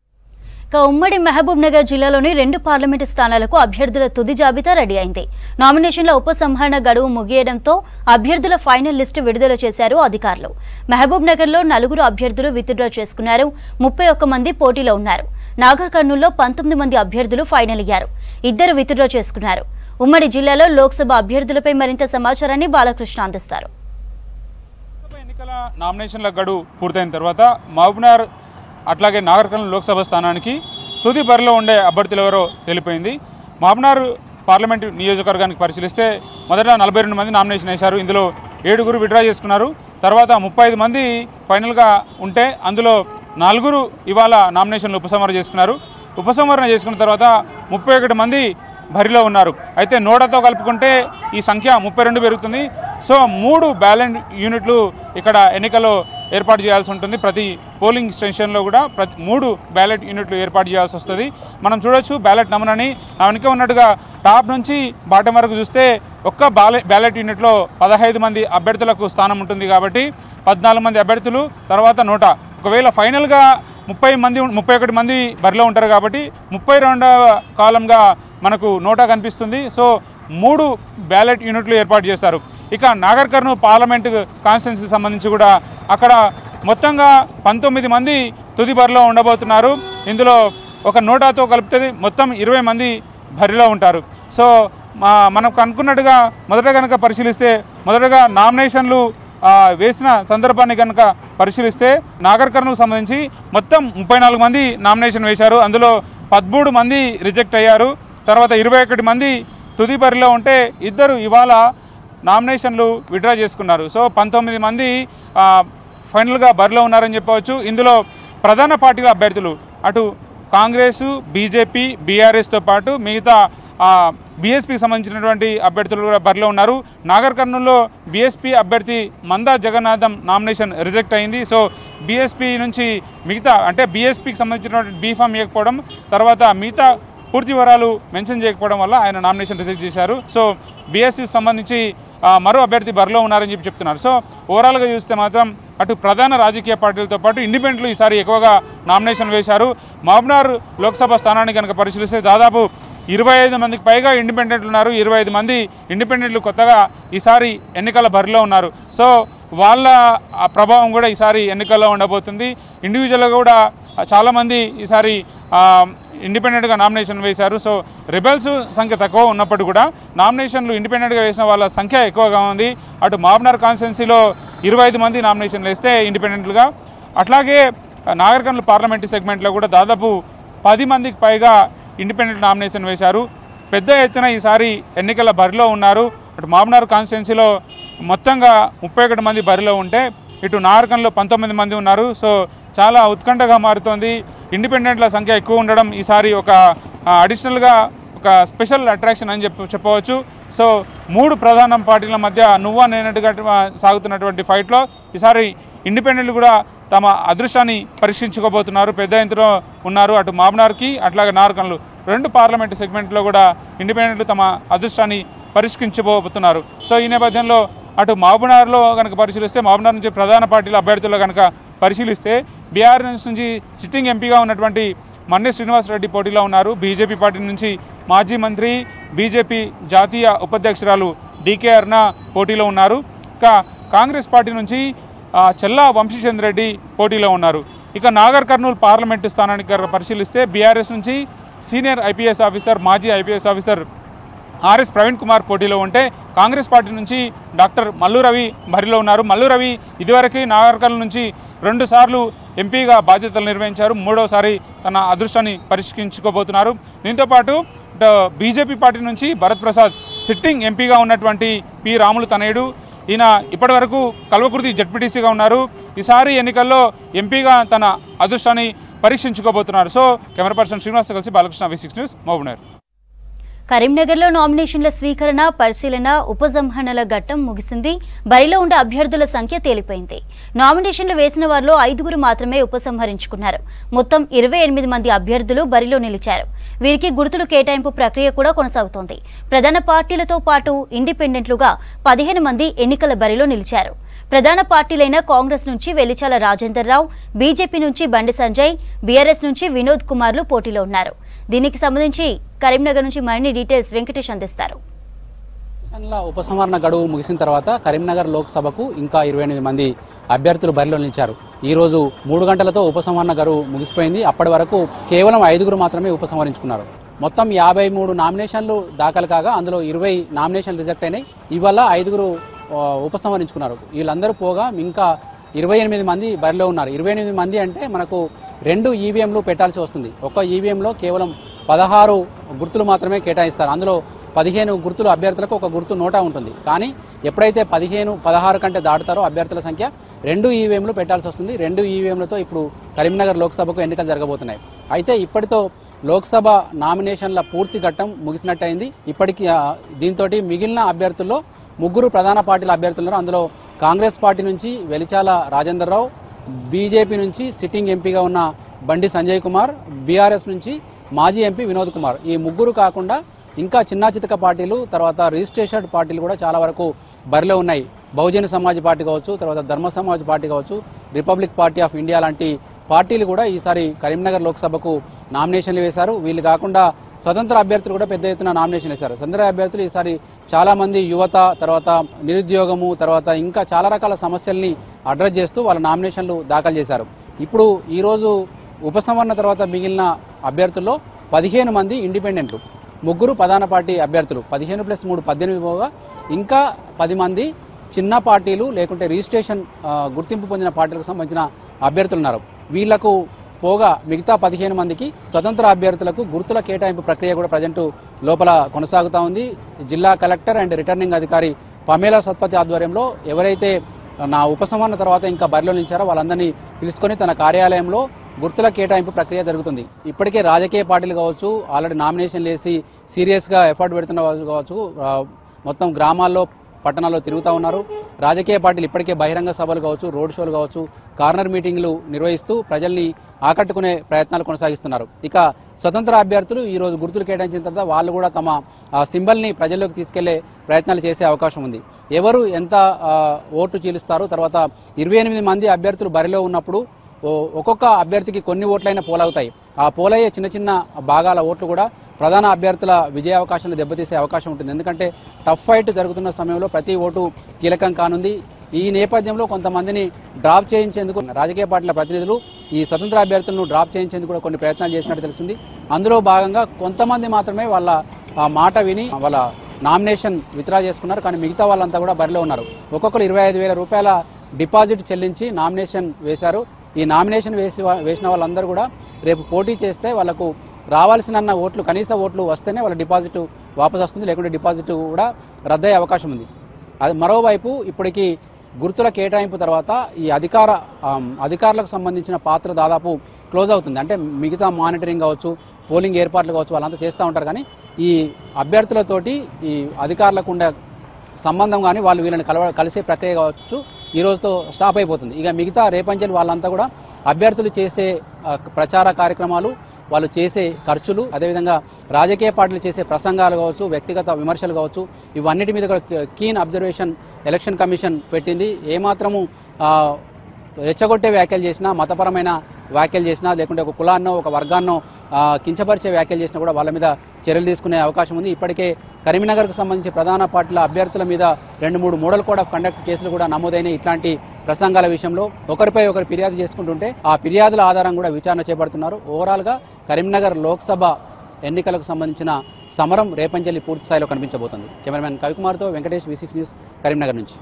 ఇక ఉమ్మడి మహబూబ్ నగర్ జిల్లాలోని రెండు పార్లమెంటు స్థానాలకు అభ్యర్థుల తుది జాబితా రెడీ అయింది నామినేషన్ల ఉపసంహరణ గడువు ముగియడంతో అభ్యర్థుల ఫైనల్ లిస్టు విడుదల చేశారు అధికారులు మహబూబ్ నగర్లో నలుగురు అభ్యర్థులు విత్డ్రా చేసుకున్నారు ముప్పై ఒక్క మంది పోటీలో ఉన్నారు నాగర్ కర్నూల్లో పంతొమ్మిది మంది అభ్యర్థులు ఫైనల్ అయ్యారు ఇద్దరు విత్డ్రా చేసుకున్నారు ఉమ్మడి జిల్లాలో లోక్సభ అభ్యర్థులపై మరింత సమాచారాన్ని బాలకృష్ణ అందిస్తారు లోక్సభ ఎన్నికల నామినేషన్ల గడువు పూర్తయిన తర్వాత మహబూబ్నగర్ అట్లాగే నాగర్కర్నూలు లోక్సభ స్థానానికి తుది బరిలో ఉండే అభ్యర్థులు ఎవరో తెలిపోయింది మహబూబ్నగర్ పార్లమెంటు నియోజకవర్గానికి పరిశీలిస్తే మొదట నలభై రెండు మంది నామినేషన్ వేశారు ఇందులో ఏడుగురు విడ్రా చేసుకున్నారు తర్వాత ముప్పై ఐదు మంది ఫైనల్గా ఉంటే అందులో నలుగురు ఇవాళ నామినేషన్లు ఉపసంహరణ చేసుకున్నారు ఉపసంహరణ చేసుకున్న తర్వాత ముప్పై ఒకటి మంది బరిలో ఉన్నారు అయితే నోడాతో కలుపుకుంటే ఈ సంఖ్య ముప్పై రెండు పెరుగుతుంది సో మూడు బ్యాలెట్ యూనిట్లు ఇక్కడ ఎన్నికల్లో ఏర్పాటు చేయాల్సి ఉంటుంది ప్రతి పోలింగ్ స్టేషన్లో కూడా ప్రతి మూడు బ్యాలెట్ యూనిట్లు ఏర్పాటు చేయాల్సి వస్తుంది మనం చూడొచ్చు బ్యాలెట్ నమూనాని నా వెనుక ఉన్నట్టుగా టాప్ నుంచి బాటం వరకు చూస్తే ఒక్క బ్యాలెట్ బ్యాలెట్ యూనిట్లో పదహైదు మంది అభ్యర్థులకు స్థానం ఉంటుంది కాబట్టి పద్నాలుగు మంది అభ్యర్థులు తర్వాత నూట ఒకవేళ ఫైనల్గా ముప్పై మంది ముప్పై ఒకటి మంది బరిలో ఉంటారు కాబట్టి ముప్పై రెండవ కాలంగా మనకు నోటా కనిపిస్తుంది సో మూడు బ్యాలెట్ యూనిట్లు ఏర్పాటు చేస్తారు ఇక నాగర్ కర్నూలు పార్లమెంటు కాన్స్టిట్యున్సీకి సంబంధించి కూడా అక్కడ మొత్తంగా పంతొమ్మిది మంది తుది బరిలో ఉండబోతున్నారు ఇందులో ఒక నోటాతో కలిపితే మొత్తం ఇరవై మంది బరిలో ఉంటారు సో మా మనకు అనుకున్నట్టుగా మొదట కనుక పరిశీలిస్తే మొదటగా నామినేషన్లు ఆ, వేసిన సందర్భాన్ని కనుక పరిశీలిస్తే నాగర్ కర్నూలుకు సంబంధించి మొత్తం ముప్పై నాలుగు మంది నామినేషన్ వేశారు అందులో పదమూడు మంది రిజెక్ట్ అయ్యారు తర్వాత ఇరవై ఒకటి మంది తుది బరిలో ఉంటే ఇద్దరు ఇవాళ నామినేషన్లు విడ్రా చేసుకున్నారు సో పంతొమ్మిది మంది ఆ, ఫైనల్గా బరిలో ఉన్నారని చెప్పవచ్చు ఇందులో ప్రధాన పార్టీల అభ్యర్థులు అటు కాంగ్రెస్ బీజేపీ బీఆర్ఎస్తో పాటు మిగతా బీఎస్పీకి సంబంధించినటువంటి అభ్యర్థులు కూడా బరిలో ఉన్నారు నాగర్ కర్నూలులో బీఎస్పీ అభ్యర్థి మందా జగన్నాథం నామినేషన్ రిజెక్ట్ అయింది సో బీఎస్పీ నుంచి మిగతా అంటే బీఎస్పీకి సంబంధించినటువంటి బీఫామ్ ఇవ్వకపోవడం తర్వాత మిగతా పూర్తి వివరాలు మెన్షన్ చేయకపోవడం వల్ల ఆయన నామినేషన్ రిజెక్ట్ చేశారు సో బీఎస్పీకి సంబంధించి ఆ, మరో అభ్యర్థి బరిలో ఉన్నారని చెప్పి చెప్తున్నారు సో ఓవరాల్గా చూస్తే మాత్రం అటు ప్రధాన రాజకీయ పార్టీలతో పాటు ఇండిపెండెంట్లు ఈసారి ఎక్కువగా నామినేషన్ వేశారు మహబూబ్నగర్ లోక్సభ స్థానాన్ని కనుక పరిశీలిస్తే దాదాపు ఇరవై ఐదు మందికి పైగా ఇండిపెండెంట్లు ఉన్నారు ఇరవై ఐదు మంది ఇండిపెండెంట్లు కొత్తగా ఈసారి ఎన్నికల బరిలో ఉన్నారు సో వాళ్ళ ఆ ప్రభావం కూడా ఈసారి ఎన్నికల్లో ఉండబోతుంది ఇండివిజువల్గా కూడా చాలామంది ఈసారి ఆ, ఇండిపెండెంట్గా నామినేషన్ వేశారు సో రిబెల్స్ సంఖ్య తక్కువ ఉన్నప్పటికీ కూడా నామినేషన్లు ఇండిపెండెంట్గా వేసిన వాళ్ళ సంఖ్య ఎక్కువగా ఉంది అటు మాబ్నర్ కాన్స్టిట్యున్సీలో ఇరవై ఐదు మంది నామినేషన్లు వేస్తే ఇండిపెండెంట్లుగా అట్లాగే నాగర్ కర్నూలు పార్లమెంటు సెగ్మెంట్లో కూడా దాదాపు పది మందికి పైగా ఇండిపెండెంట్ నామినేషన్ వేశారు పెద్ద ఎత్తున ఈసారి ఎన్నికల బరిలో ఉన్నారు అటు మామనార్ కాన్స్టిట్యున్సీలో మొత్తంగా ముప్పై ఒకటి మంది బరిలో ఉంటే ఇటు నాగర్కన్లో పంతొమ్మిది మంది ఉన్నారు సో చాలా ఉత్కంఠగా మారుతోంది ఇండిపెండెంట్ల సంఖ్య ఎక్కువ ఉండడం ఈసారి ఒక ఆ, అడిషనల్గా ఒక స్పెషల్ అట్రాక్షన్ అని చెప్ప చెప్పవచ్చు సో మూడు ప్రధాన పార్టీల మధ్య నువ్వా నేనట్టుగా సాగుతున్నటువంటి ఫైట్లో ఈసారి ఇండిపెండెంట్లు కూడా తమ అదృష్టాన్ని పరీక్షించుకోబోతున్నారు పెద్ద ఎత్తున ఉన్నారు అటు మామనార్కి అట్లాగే నార్కన్లు రెండు పార్లమెంటు సెగ్మెంట్లో కూడా ఇండిపెండెంట్లు తమ అదృష్టాన్ని పరిష్కరించబోతున్నారు సో ఈ నేపథ్యంలో అటు మహబూబ్నగర్లో కనుక పరిశీలిస్తే మహబూబ్నగర్ నుంచి ప్రధాన పార్టీల అభ్యర్థులు కనుక పరిశీలిస్తే బీఆర్ నుంచి సిట్టింగ్ ఎంపీగా ఉన్నటువంటి మన్నే శ్రీనివాసరెడ్డి పోటీలో ఉన్నారు బీజేపీ పార్టీ నుంచి మాజీ మంత్రి బీజేపీ జాతీయ ఉపాధ్యక్షురాలు డీకే అర్ణ పోటీలో ఉన్నారు ఇక కాంగ్రెస్ పార్టీ నుంచి ఆ, చెల్లా వంశీచంద్ర రెడ్డి పోటీలో ఉన్నారు ఇక నాగర్ కర్నూలు పార్లమెంటు స్థానానికి కనుక పరిశీలిస్తే బీఆర్ఎస్ నుంచి సీనియర్ ఐపీఎస్ ఆఫీసర్ మాజీ IPS officer RS Praveen Kumar పోటీలో ఉంటే కాంగ్రెస్ పార్టీ నుంచి డాక్టర్ మల్లు రవి బరిలో ఉన్నారు మల్లు రవి ఇదివరకు నాగర్కల్ నుంచి రెండు సార్లు ఎంపీగా బాధ్యతలు నిర్వహించారు మూడవసారి తన అదృష్టాన్ని పరిష్కరించుకోబోతున్నారు దీంతోపాటు ఇటు బీజేపీ పార్టీ నుంచి భరత్ ప్రసాద్ సిట్టింగ్ ఎంపీగా ఉన్నటువంటి పి రాములు తనయుడు ఈయన ఇప్పటివరకు కల్వకుర్తి జడ్పీటీసీగా ఉన్నారు ఈసారి ఎన్నికల్లో ఎంపీగా తన అదృష్టాన్ని పరీక్షించుకోబోతున్నారు సో కెమెరా పర్సన్ శ్రీనివాస్ కలిసి Balakrishna V six news Mahabubnagar కరీంనగర్లో నామినేషన్ల స్వీకరణ పరిశీలన ఉపసంహరణల ఘట్టం ముగిసింది బరిలో ఉండే అభ్యర్థుల సంఖ్య తేలిపోయింది నామినేషన్లు వేసిన వారిలో ఐదుగురు మాత్రమే ఉపసంహరించుకున్నారు మొత్తం ఇరవై ఎనిమిది మంది అభ్యర్థులు బరిలో నిలిచారు వీరికి గుర్తులు కేటాయింపు ప్రక్రియ కూడా కొనసాగుతోంది ప్రధాన పార్టీలతో పాటు ఇండిపెండెంట్లుగా పదిహేను మంది ఎన్నికల బరిలో నిలిచారు ప్రధాన పార్టీలైన కాంగ్రెస్ నుంచి వెలిచాల రాజేందర్ రావు బీజేపీ నుంచి బండి సంజయ్ బీఆర్ఎస్ నుంచి వినోద్ కుమార్లు పోటీలో ఉన్నారు దీనికి సంబంధించి కరీంనగర్ నుంచి మరిన్ని డీటెయిల్స్ వెంకటేష్ అందిస్తారు ఎలక్షన్ల ఉపసంహరణ గడువు ముగిసిన తర్వాత కరీంనగర్ లోక్సభకు ఇంకా ఇరవై ఎనిమిది మంది అభ్యర్థులు బరిలో నిలిచారు ఈ రోజు మూడు గంటలతో ఉపసంహరణ గడువు ముగిసిపోయింది అప్పటి వరకు కేవలం ఐదుగురు మాత్రమే ఉపసంహరించుకున్నారు మొత్తం యాభై మూడు నామినేషన్లు దాఖలు కాగా అందులో ఇరవై నామినేషన్లు రిజెక్ట్ అయినాయి ఇవాళ ఐదుగురు ఆ, ఉపసంహరించుకున్నారు వీళ్ళందరూ పోగా ఇంకా ఇరవై ఎనిమిది మంది బరిలో ఉన్నారు ఇరవై ఎనిమిది మంది అంటే మనకు రెండు ఈవీఎంలు పెట్టాల్సి వస్తుంది ఒక ఈవీఎంలో కేవలం పదహారు గుర్తులు మాత్రమే కేటాయిస్తారు అందులో పదిహేను గుర్తులు అభ్యర్థులకు ఒక గుర్తు నోటా ఉంటుంది కానీ ఎప్పుడైతే పదిహేను పదహారు కంటే దాటుతారో అభ్యర్థుల సంఖ్య రెండు ఈవీఎంలు పెట్టాల్సి వస్తుంది రెండు ఈవీఎంలతో ఇప్పుడు కరీంనగర్ లోక్సభకు ఎన్నికలు జరగబోతున్నాయి అయితే ఇప్పటితో లోక్సభ నామినేషన్ల పూర్తి ఘట్టం ముగిసినట్టయింది ఇప్పటికి ఆ, దీంతో మిగిలిన అభ్యర్థుల్లో ముగ్గురు ప్రధాన పార్టీల అభ్యర్థులు ఉన్నారు అందులో కాంగ్రెస్ పార్టీ నుంచి వెలిచాల రాజేందర్ రావు బీజేపీ నుంచి సిట్టింగ్ ఎంపీగా ఉన్న బండి సంజయ్ కుమార్ బీఆర్ఎస్ నుంచి మాజీ ఎంపీ వినోద్ కుమార్ ఈ ముగ్గురు కాకుండా ఇంకా చిన్న చితక పార్టీలు తర్వాత రిజిస్ట్రేషన్ పార్టీలు కూడా చాలా వరకు బరిలో ఉన్నాయి బహుజన సమాజ్ పార్టీ కావచ్చు తర్వాత ధర్మ సమాజ్ పార్టీ కావచ్చు రిపబ్లిక్ పార్టీ ఆఫ్ ఇండియా లాంటి పార్టీలు కూడా ఈసారి కరీంనగర్ లోక్సభకు నామినేషన్లు వేశారు వీళ్ళు కాకుండా స్వతంత్ర అభ్యర్థులు కూడా పెద్ద ఎత్తున నామినేషన్ వేశారు స్వతంత్ర అభ్యర్థులు ఈసారి చాలా మంది యువత తర్వాత నిరుద్యోగము తర్వాత ఇంకా చాలా రకాల సమస్యల్ని అడ్రస్ చేస్తూ వాళ్ళ నామినేషన్లు దాఖలు చేశారు ఇప్పుడు ఈరోజు ఉపసంహరణ తర్వాత మిగిలిన అభ్యర్థుల్లో పదిహేను మంది ఇండిపెండెంట్లు ముగ్గురు ప్రధాన పార్టీ అభ్యర్థులు పదిహేను ప్లస్ మూడు పద్దెనిమిది పోగా ఇంకా పది మంది చిన్న పార్టీలు లేకుంటే రిజిస్ట్రేషన్ ఆ, గుర్తింపు పొందిన పార్టీలకు సంబంధించిన అభ్యర్థులు ఉన్నారు వీళ్లకు పోగా మిగతా పదిహేను మందికి స్వతంత్ర అభ్యర్థులకు గుర్తుల కేటాయింపు ప్రక్రియ కూడా ప్రజెంట్ లోపల కొనసాగుతా ఉంది జిల్లా కలెక్టర్ అండ్ రిటర్నింగ్ అధికారి పమేలా సత్పతి ఆధ్వర్యంలో ఎవరైతే నా ఉపసంహరణ తర్వాత ఇంకా బరిలో నిలిచారో వాళ్ళందరినీ పిలుచుకొని తన కార్యాలయంలో గుర్తుల కేటాయింపు ప్రక్రియ జరుగుతుంది ఇప్పటికే రాజకీయ పార్టీలు కావచ్చు ఆల్రెడీ నామినేషన్లు వేసి సీరియస్గా ఎఫర్ట్ పెడుతున్న వాళ్ళు కావచ్చు ఆ, మొత్తం గ్రామాల్లో పట్టణాల్లో తిరుగుతూ ఉన్నారు రాజకీయ పార్టీలు ఇప్పటికే బహిరంగ సభలు కావచ్చు రోడ్ షోలు కావచ్చు కార్నర్ మీటింగ్లు నిర్వహిస్తూ ప్రజల్ని ఆకట్టుకునే ప్రయత్నాలు కొనసాగిస్తున్నారు ఇక స్వతంత్ర అభ్యర్థులు ఈ రోజు గుర్తులు కేటాయించిన తర్వాత వాళ్ళు కూడా తమ ఆ, సింబల్ని ప్రజల్లోకి తీసుకెళ్లే ప్రయత్నాలు చేసే అవకాశం ఉంది ఎవరు ఎంత ఆ, ఓట్లు చీలుస్తారు తర్వాత ఇరవై ఎనిమిది మంది అభ్యర్థులు బరిలో ఉన్నప్పుడు ఓ- ఒక్కొక్క అభ్యర్థికి కొన్ని ఓట్లైనా పోలవుతాయి ఆ పోలయ్యే చిన్న చిన్న భాగాల ఓట్లు కూడా ప్రధాన అభ్యర్థుల విజయ అవకాశాలను దెబ్బతీసే అవకాశం ఉంటుంది ఎందుకంటే టఫ్ ఫైట్ జరుగుతున్న సమయంలో ప్రతి ఓటు కీలకం కానుంది ఈ నేపథ్యంలో కొంతమందిని డ్రాప్ చేయించేందుకు రాజకీయ పార్టీల ప్రతినిధులు ఈ స్వతంత్ర అభ్యర్థులను డ్రాప్ చేయించేందుకు కూడా కొన్ని ప్రయత్నాలు చేసినట్టు తెలుస్తుంది అందులో భాగంగా కొంతమంది మాత్రమే వాళ్ళ ఆ మాట విని వాళ్ళ నామినేషన్ విత్డ్రా చేసుకున్నారు కానీ మిగతా వాళ్ళంతా కూడా బరిలో ఉన్నారు ఒక్కొక్కరు ఇరవై ఐదు వేల రూపాయల డిపాజిట్ చెల్లించి నామినేషన్ వేశారు ఈ నామినేషన్ వేసి వేసిన వాళ్ళందరూ కూడా రేపు పోటీ చేస్తే వాళ్ళకు రావాల్సిన ఓట్లు కనీస ఓట్లు వస్తేనే వాళ్ళ డిపాజిట్ వాపసు వస్తుంది లేకుంటే డిపాజిట్ కూడా రద్దయ్యే అవకాశం ఉంది అది మరోవైపు ఇప్పటికి గుర్తుల కేటాయింపు తర్వాత ఈ అధికార ఆమ్, అధికారులకు సంబంధించిన పాత్ర దాదాపు క్లోజ్ అవుతుంది అంటే మిగతా మానిటరింగ్ కావచ్చు పోలింగ్ ఏర్పాట్లు కావచ్చు వాళ్ళంతా చేస్తూ ఉంటారు కానీ ఈ అభ్యర్థులతోటి ఈ అధికారులకు ఉండే సంబంధం కానీ వాళ్ళు వీళ్ళని కలవ కలిసే ప్రక్రియ కావచ్చు ఈ రోజుతో స్టాప్ అయిపోతుంది ఇక మిగతా రేపంచెలు వాళ్ళంతా కూడా అభ్యర్థులు చేసే ఆ, ప్రచార కార్యక్రమాలు వాళ్ళు చేసే ఖర్చులు అదేవిధంగా రాజకీయ పార్టీలు చేసే ప్రసంగాలు కావచ్చు వ్యక్తిగత విమర్శలు కావచ్చు ఇవన్నిటి మీద కూడా కీన్ అబ్జర్వేషన్ ఎలక్షన్ కమిషన్ పెట్టింది ఏమాత్రము ఆ, రెచ్చగొట్టే వ్యాఖ్యలు చేసినా మతపరమైన వ్యాఖ్యలు చేసినా లేకుంటే ఒక కులాన్నో ఒక వర్గాన్నో ఆ, కించపరిచే వ్యాఖ్యలు చేసినా కూడా వాళ్ళ మీద చర్యలు తీసుకునే అవకాశం ఉంది ఇప్పటికే కరీంనగర్కు సంబంధించి ప్రధాన పార్టీల అభ్యర్థుల మీద రెండు మూడు మోడల్ కోడ్ ఆఫ్ కండక్ట్ కేసులు కూడా నమోదైన ఇట్లాంటి ప్రసంగాల విషయంలో ఒకరిపై ఒకరు ఫిర్యాదు చేసుకుంటుంటే ఆ ఫిర్యాదుల ఆధారం కూడా విచారణ చేపడుతున్నారు ఓవరాల్గా కరీంనగర్ లోక్సభ ఎన్నికలకు సంబంధించిన సమరం రేపంజలి పూర్తి స్థాయిలో కనిపించబోతుంది కెమెరామెన్ కవికుమార్తో Venkatesh V six news Karimnagar నుంచి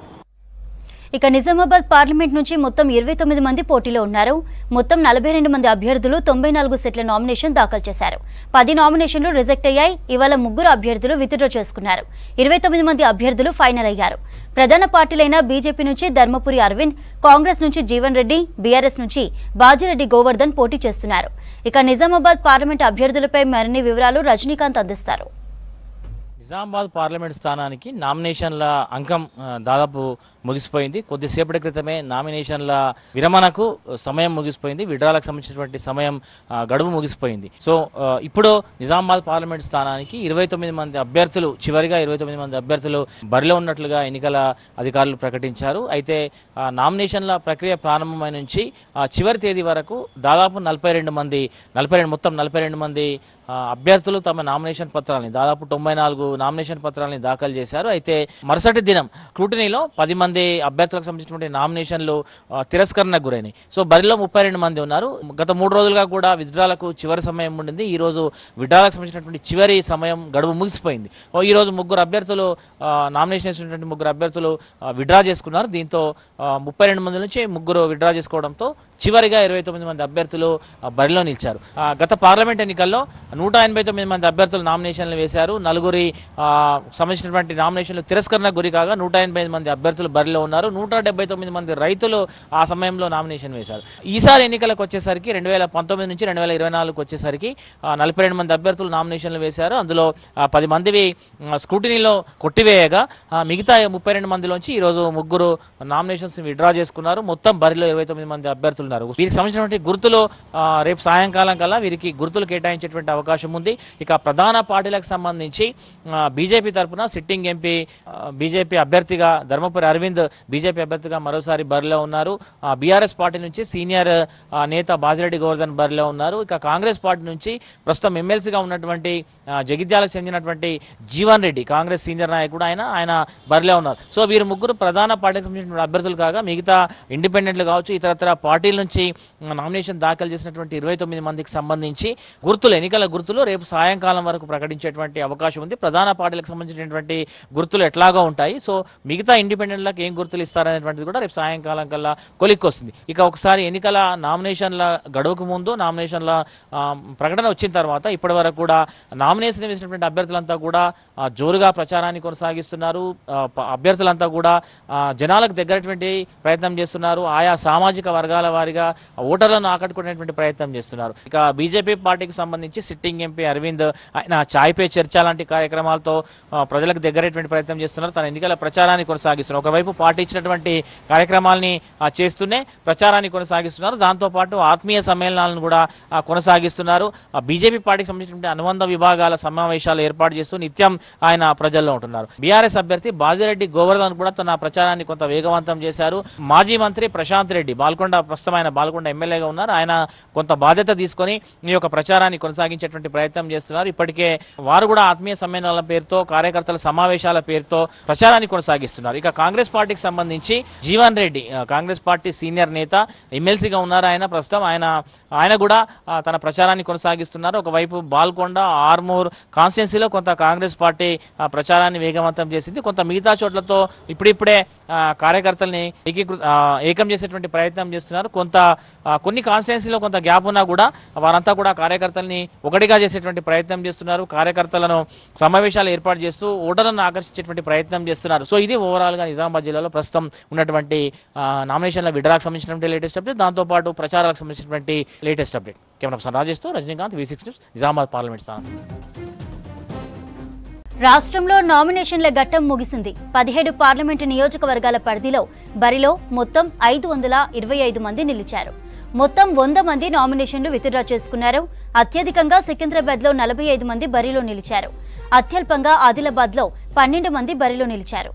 ఇక నిజామాబాద్ పార్లమెంట్ నుంచి మొత్తం ఇరవై తొమ్మిది మంది పోటీలో ఉన్నారు మొత్తం నలభై రెండు మంది అభ్యర్థులు తొంభై నాలుగు సెట్ల నామినేషన్ దాఖలు చేశారు పది నామినేషన్లు రిజెక్ట్ అయ్యాయి ఇవాళ ముగ్గురు అభ్యర్థులు విత్డ్రా చేసుకున్నారు ఇరవై తొమ్మిది మంది అభ్యర్థులు ఫైనల్ అయ్యారు ప్రధాన పార్టీలైన బీజేపీ నుంచి ధర్మపురి అరవింద్ కాంగ్రెస్ నుంచి జీవన్ రెడ్డి బీఆర్ఎస్ నుంచి బాజిరెడ్డి గోవర్ధన్ పోటీ చేస్తున్నారు ఇక నిజామాబాద్ పార్లమెంట్ అభ్యర్థులపై మరిన్ని వివరాలు రజనీకాంత్ అందిస్తారు నిజామాబాద్ పార్లమెంట్ స్థానానికి నామినేషన్ల అంకం ఆ, దాదాపు ముగిసిపోయింది కొద్దిసేపటి క్రితమే నామినేషన్ల విరమణకు సమయం ముగిసిపోయింది విడ్రాలకు సంబంధించినటువంటి సమయం ఆ, గడువు ముగిసిపోయింది సో ఆ, ఇప్పుడు నిజామాబాద్ పార్లమెంట్ స్థానానికి ఇరవై తొమ్మిది మంది అభ్యర్థులు చివరిగా ఇరవై తొమ్మిది మంది అభ్యర్థులు బరిలో ఉన్నట్లుగా ఎన్నికల అధికారులు ప్రకటించారు అయితే ఆ, నామినేషన్ల ప్రక్రియ ప్రారంభమైన నుంచి ఆ, చివరి తేదీ వరకు దాదాపు నలభై రెండు మంది నలభై రెండు మొత్తం నలభై రెండు మంది ఆ, అభ్యర్థులు తమ నామినేషన్ పత్రాలని దాదాపు తొంభై నాలుగు నామినేషన్ పత్రాలని దాఖలు చేశారు అయితే మరుసటి దినం స్క్రూటినీలో పది మంది అభ్యర్థులకు సంబంధించినటువంటి నామినేషన్లు ఆ, తిరస్కరణకు గురైనాయి సో బరిలో ముప్పై రెండు మంది ఉన్నారు గత మూడు రోజులుగా కూడా విత్డ్రాలకు చివరి సమయం ఉండింది ఈ రోజు విత్డ్రాలకు సంబంధించినటువంటి చివరి సమయం గడువు ముగిసిపోయింది ఓ ఈ రోజు ముగ్గురు అభ్యర్థులు ఆ, నామినేషన్ వేసినటువంటి ముగ్గురు అభ్యర్థులు ఆ, విత్డ్రా చేసుకున్నారు దీంతో ఆ, ముప్పై రెండు మంది నుంచి ముగ్గురు విత్డ్రా చేసుకోవడంతో చివరిగా ఇరవై తొమ్మిది మంది అభ్యర్థులు ఆ, బరిలో నిలిచారు ఆ, గత పార్లమెంట్ ఎన్నికల్లో నూట ఎనభై తొమ్మిది మంది అభ్యర్థులు నామినేషన్లు వేశారు నలుగురి ఆ, సంబంధించినటువంటి నామినేషన్లు తిరస్కరణకు గురి కాగా నూట ఎనభై మంది అభ్యర్థులు బరిలో ఉన్నారు నూట డెబ్బై తొమ్మిది మంది రైతులు ఆ సమయంలో నామినేషన్ వేశారు ఈసారి ఎన్నికలకు వచ్చేసరికి రెండు వేల పంతొమ్మిది నుంచి రెండు వేల ఇరవై నాలుగుకి వచ్చేసరికి ఆ, నలభై రెండు మంది అభ్యర్థులు నామినేషన్లు వేశారు అందులో ఆ, పది మందివి ఆ, స్క్రూటినీలో కొట్టివేయగా ఆ, మిగతా ముప్పై రెండు మందిలోంచి ఈరోజు ముగ్గురు నామినేషన్స్ విడ్రా చేసుకున్నారు మొత్తం బరిలో ఇరవై తొమ్మిది మంది అభ్యర్థులు ఉన్నారు వీరికి సంబంధించినటువంటి గుర్తులు ఆ, రేపు సాయంకాలం కల్లా వీరికి గుర్తులు కేటాయించేటువంటి అవకాశం ఉంది ఇక ప్రధాన పార్టీలకు సంబంధించి బీజేపీ తరపున సిట్టింగ్ ఎంపీ బీజేపీ అభ్యర్థిగా ధర్మపురి అరవింద్ బీజేపీ అభ్యర్థిగా మరోసారి బరిలో ఉన్నారు బీఆర్ఎస్ పార్టీ నుంచి సీనియర్ ఆ, నేత బాజిరెడ్డి గోవర్ధన్ బరిలో ఉన్నారు ఇక కాంగ్రెస్ పార్టీ నుంచి ప్రస్తుతం ఎమ్మెల్సీగా ఉన్నటువంటి ఆ, జగిత్యాలకు చెందినటువంటి జీవన్ రెడ్డి కాంగ్రెస్ సీనియర్ నాయకుడు ఆయన ఆయన బరిలో ఉన్నారు సో వీరు ముగ్గురు ప్రధాన పార్టీకి సంబంధించిన అభ్యర్థులు కాగా మిగతా ఇండిపెండెంట్లు కావచ్చు ఇతరత్ర పార్టీల నుంచి ఆ, నామినేషన్ దాఖలు చేసినటువంటి ఇరవై తొమ్మిది మందికి సంబంధించి గుర్తులు ఎన్నికల గుర్తులు రేపు సాయంకాలం వరకు ప్రకటించేటువంటి అవకాశం ఉంది ప్రధాన ప్రధాన పార్టీలకు సంబంధించినటువంటి గుర్తులు ఎట్లాగో ఉంటాయి సో మిగతా ఇండిపెండెంట్లకు ఏం గుర్తులు ఇస్తారనేటువంటిది కూడా రేపు సాయంకాలం కల్లా కొలిక్కొస్తుంది ఇక ఒకసారి ఎన్నికల నామినేషన్ల గడువుకు ముందు నామినేషన్ల ఆ, ప్రకటన వచ్చిన తర్వాత ఇప్పటి వరకు కూడా నామినేషన్ వేసినటువంటి అభ్యర్థులంతా కూడా ఆ, జోరుగా ప్రచారాన్ని కొనసాగిస్తున్నారు ఆ, ప- అభ్యర్థులంతా కూడా ఆ, జనాలకు దగ్గరటువంటి ప్రయత్నం చేస్తున్నారు ఆయా సామాజిక వర్గాల వారిగా ఓటర్లను ఆకట్టుకునేటువంటి ప్రయత్నం చేస్తున్నారు ఇక బీజేపీ పార్టీకి సంబంధించి సిట్టింగ్ ఎంపీ అరవింద్ ఆయన చాయ్ పే చర్చ లాంటి కార్యక్రమాలతో ఆ, ప్రజలకు దగ్గరేటువంటి ప్రయత్నం చేస్తున్నారు తన ఎన్నికల ప్రచారాన్ని కొనసాగిస్తున్నారు ఒకవైపు పార్టీ ఇచ్చినటువంటి కార్యక్రమాల్ని ఆ, చేస్తూనే ప్రచారాన్ని కొనసాగిస్తున్నారు దాంతోపాటు ఆత్మీయ సమ్మేళనాలను కూడా ఆ, కొనసాగిస్తున్నారు ఆ, బీజేపీ పార్టీకి సంబంధించినటువంటి అనుబంధ విభాగాల సమావేశాలు ఏర్పాటు చేస్తూ నిత్యం ఆయన ప్రజల్లో ఉంటున్నారు బీఆర్ఎస్ అభ్యర్థి బాజిరెడ్డి గోవర్ధన్ కూడా తన ప్రచారాన్ని కొంత వేగవంతం చేశారు మాజీ మంత్రి ప్రశాంత్ రెడ్డి బాల్కొండ ప్రస్తుతం ఆయన బాల్కొండ ఎమ్మెల్యేగా ఉన్నారు ఆయన కొంత బాధ్యత తీసుకొని ఈ యొక్క ప్రచారాన్ని కొనసాగించేటువంటి ప్రయత్నం చేస్తున్నారు ఇప్పటికే వారు కూడా ఆత్మీయ సమ్మేళనాల పేరుతో కార్యకర్తల సమావేశాల పేరుతో ప్రచారాన్ని కొనసాగిస్తున్నారు ఇక కాంగ్రెస్ పార్టీకి సంబంధించి జీవన్ రెడ్డి ఆ, కాంగ్రెస్ పార్టీ సీనియర్ నేత ఎమ్మెల్సీగా ఉన్నారు ఆయన ప్రస్తుతం ఆయన ఆయన కూడా ఆ, తన ప్రచారాన్ని కొనసాగిస్తున్నారు ఒకవైపు బాల్కొండ ఆర్మూర్ కాన్స్టిట్యున్సీలో కొంత కాంగ్రెస్ పార్టీ ఆ, ప్రచారాన్ని వేగవంతం చేసింది కొంత మిగతా చోట్లతో ఇప్పుడిప్పుడే ఆ, కార్యకర్తల్ని ఏకీకృ ఆ, ఏకం చేసేటువంటి ప్రయత్నం చేస్తున్నారు కొంత ఆ, కొన్ని కాన్స్టిట్యున్సీలో కొంత గ్యాప్ ఉన్నా కూడా వారంతా కూడా కార్యకర్తల్ని ఒకటిగా చేసేటువంటి ప్రయత్నం చేస్తున్నారు కార్యకర్తలను సమావేశాలు ఏర్పాటు చేస్తూ ఓటర్లను ఆకర్షించేటువంటి ప్రయత్నం చేస్తున్నారు సో ఇది ఓవరాల్గా నిజామాబాద్ జిల్లాలో ప్రస్తుతం ఉన్నటువంటి ఆ, నామినేషన్ల విడ్రాకు సంబంధించినటువంటి లేటెస్ట్ అప్డేట్ దాంతోపాటు ప్రచారాలకు సంబంధించినటువంటి లేటెస్ట్ అప్డేట్ కెమెరా పర్సన్ రాజేష్తో Rajinikanth V six news Nizamabad parliament స్థానం రాష్ట్రంలో నామినేషన్ల ఘట్టం ముగిసింది పదిహేడు పార్లమెంటు నియోజకవర్గాల పరిధిలో బరిలో మొత్తం ఐదు వందల ఇరవై ఐదు మంది నిలిచారు మొత్తం వంద మంది నామినేషన్లు విత్డ్రా చేసుకున్నారు అత్యధికంగా సికింద్రాబాద్లో నలభై ఐదు మంది బరిలో నిలిచారు అత్యల్పంగా ఆదిలాబాద్లో పన్నెండు మంది బరిలో నిలిచారు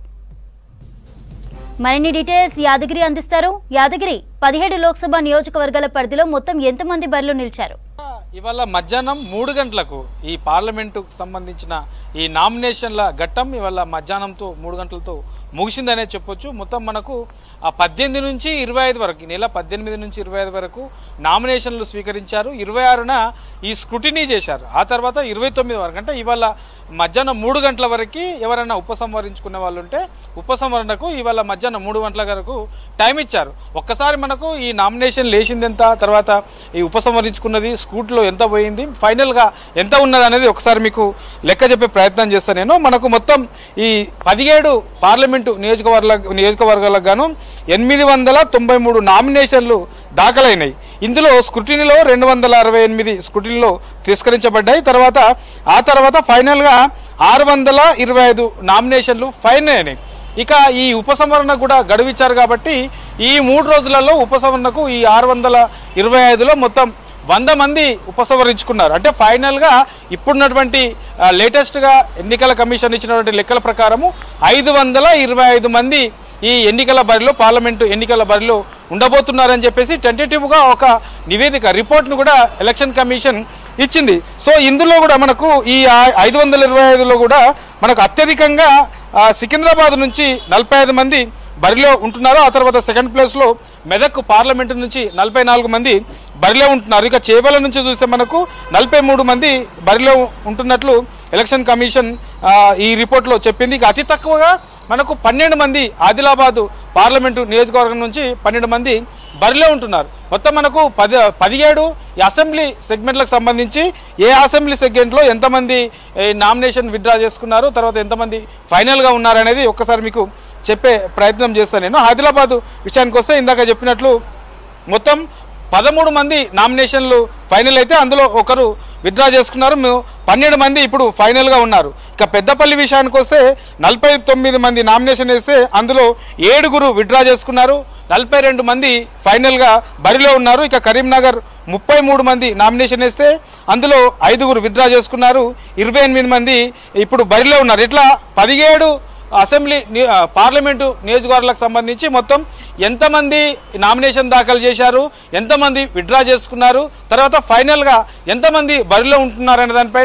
మరిన్ని డీటెయిల్స్ యాదగిరి అందిస్తారు యాదగిరి పదిహేడు లోక్సభ నియోజకవర్గాల పరిధిలో మొత్తం ఎంతమంది బరిలో నిలిచారు ఇవాళ మధ్యాహ్నం మూడు గంటలకు ఈ పార్లమెంటుకు సంబంధించిన ఈ నామినేషన్ల ఘట్టం ఇవాళ మధ్యాహ్నంతో మూడు గంటలతో ముగిసిందనే చెప్పొచ్చు మొత్తం మనకు ఆ పద్దెనిమిది నుంచి ఇరవై ఐదు వరకు ఈ నెల పద్దెనిమిది నుంచి ఇరవై ఐదు వరకు నామినేషన్లు స్వీకరించారు ఇరవై ఆరున ఈ స్క్రూటినీ చేశారు ఆ తర్వాత ఇరవై తొమ్మిది వరకు అంటే ఇవాళ మధ్యాహ్నం మూడు గంటల వరకు ఎవరైనా ఉపసంహరించుకునే వాళ్ళు ఉంటే ఉపసంహరణకు ఇవాళ మధ్యాహ్నం మూడు గంటల వరకు టైం ఇచ్చారు ఒక్కసారి మనకు ఈ నామినేషన్ లేచింది ఎంత తర్వాత ఈ ఉపసంహరించుకున్నది స్కూట్లో ఎంత పోయింది ఫైనల్గా ఎంత ఉన్నది అనేది ఒకసారి మీకు లెక్క చెప్పే ప్రయత్నం చేస్తాను నేను మనకు మొత్తం ఈ పదిహేడు పార్లమెంటు నియోజకవర్గ నియోజకవర్గాలకు గాను ఎనిమిది వందల తొంభై మూడు నామినేషన్లు దాఖలైనాయి ఇందులో స్క్రూటినీలో రెండు వందల అరవై ఎనిమిది స్క్రూటినీలో తిరస్కరించబడ్డాయి తర్వాత ఆ తర్వాత ఫైనల్గా ఆరు వందల ఇరవై ఐదు నామినేషన్లు ఫైన్ అయినాయి ఇక ఈ ఉపసంహరణ కూడా గడువిచ్చారు కాబట్టి ఈ మూడు రోజులలో ఉపసంహరణకు ఈ ఆరు వందల ఇరవై ఐదులో మొత్తం వంద మంది ఉపసంహరించుకున్నారు అంటే ఫైనల్గా ఇప్పుడున్నటువంటి ఆ, లేటెస్ట్గా ఎన్నికల కమిషన్ ఇచ్చినటువంటి లెక్కల ప్రకారము ఐదు వందల ఇరవై ఐదు మంది ఈ ఎన్నికల బరిలో పార్లమెంటు ఎన్నికల బరిలో ఉండబోతున్నారని చెప్పేసి టెంటేటివ్గా ఒక నివేదిక రిపోర్ట్ను కూడా ఎలక్షన్ కమిషన్ ఇచ్చింది సో ఇందులో కూడా మనకు ఈ ఐదు వందల ఇరవై ఐదులో కూడా మనకు అత్యధికంగా ఆ, సికింద్రాబాద్ నుంచి నలభై ఐదు మంది బరిలో ఉంటున్నారు ఆ తర్వాత సెకండ్ ప్లేస్లో మెదక్ పార్లమెంటు నుంచి నలభై నాలుగు మంది బరిలో ఉంటున్నారు ఇక చేవల నుంచి చూస్తే మనకు నలభై మూడు మంది బరిలో ఉంటున్నట్లు ఎలక్షన్ కమిషన్ ఆ, ఈ రిపోర్ట్లో చెప్పింది ఇక అతి తక్కువగా మనకు పన్నెండు మంది ఆదిలాబాదు పార్లమెంటు నియోజకవర్గం నుంచి పన్నెండు మంది బరిలో ఉంటున్నారు మొత్తం మనకు పది పదిహేడు ఈ అసెంబ్లీ సెగ్మెంట్లకు సంబంధించి ఏ అసెంబ్లీ సెగ్మెంట్లో ఎంతమంది ఈ నామినేషన్ విత్డ్రా చేసుకున్నారు తర్వాత ఎంతమంది ఫైనల్గా ఉన్నారనేది ఒక్కసారి మీకు చెప్పే ప్రయత్నం చేస్తాను నేను ఆదిలాబాద్ విషయానికి వస్తే ఇందాక చెప్పినట్లు మొత్తం పదమూడు మంది నామినేషన్లు ఫైనల్ అయితే అందులో ఒకరు విత్డ్రా చేసుకున్నారు మేము పన్నెండు మంది ఇప్పుడు ఫైనల్గా ఉన్నారు ఇక పెద్దపల్లి విషయానికి వస్తే నలభై తొమ్మిది మంది నామినేషన్ వేస్తే అందులో ఏడుగురు విత్డ్రా చేసుకున్నారు నలభై రెండు మంది ఫైనల్గా బరిలో ఉన్నారు ఇక కరీంనగర్ ముప్పై మూడు మంది నామినేషన్ వేస్తే అందులో ఐదుగురు విత్డ్రా చేసుకున్నారు ఇరవై ఎనిమిది మంది ఇప్పుడు బరిలో ఉన్నారు ఇట్లా పదిహేడు అసెంబ్లీ ని- ఆ, పార్లమెంటు నియోజకవర్గాలకు సంబంధించి మొత్తం ఎంతమంది నామినేషన్ దాఖలు చేశారు ఎంతమంది విత్డ్రా చేసుకున్నారు తర్వాత ఫైనల్గా ఎంతమంది బరిలో ఉంటున్నారు అనే దానిపైన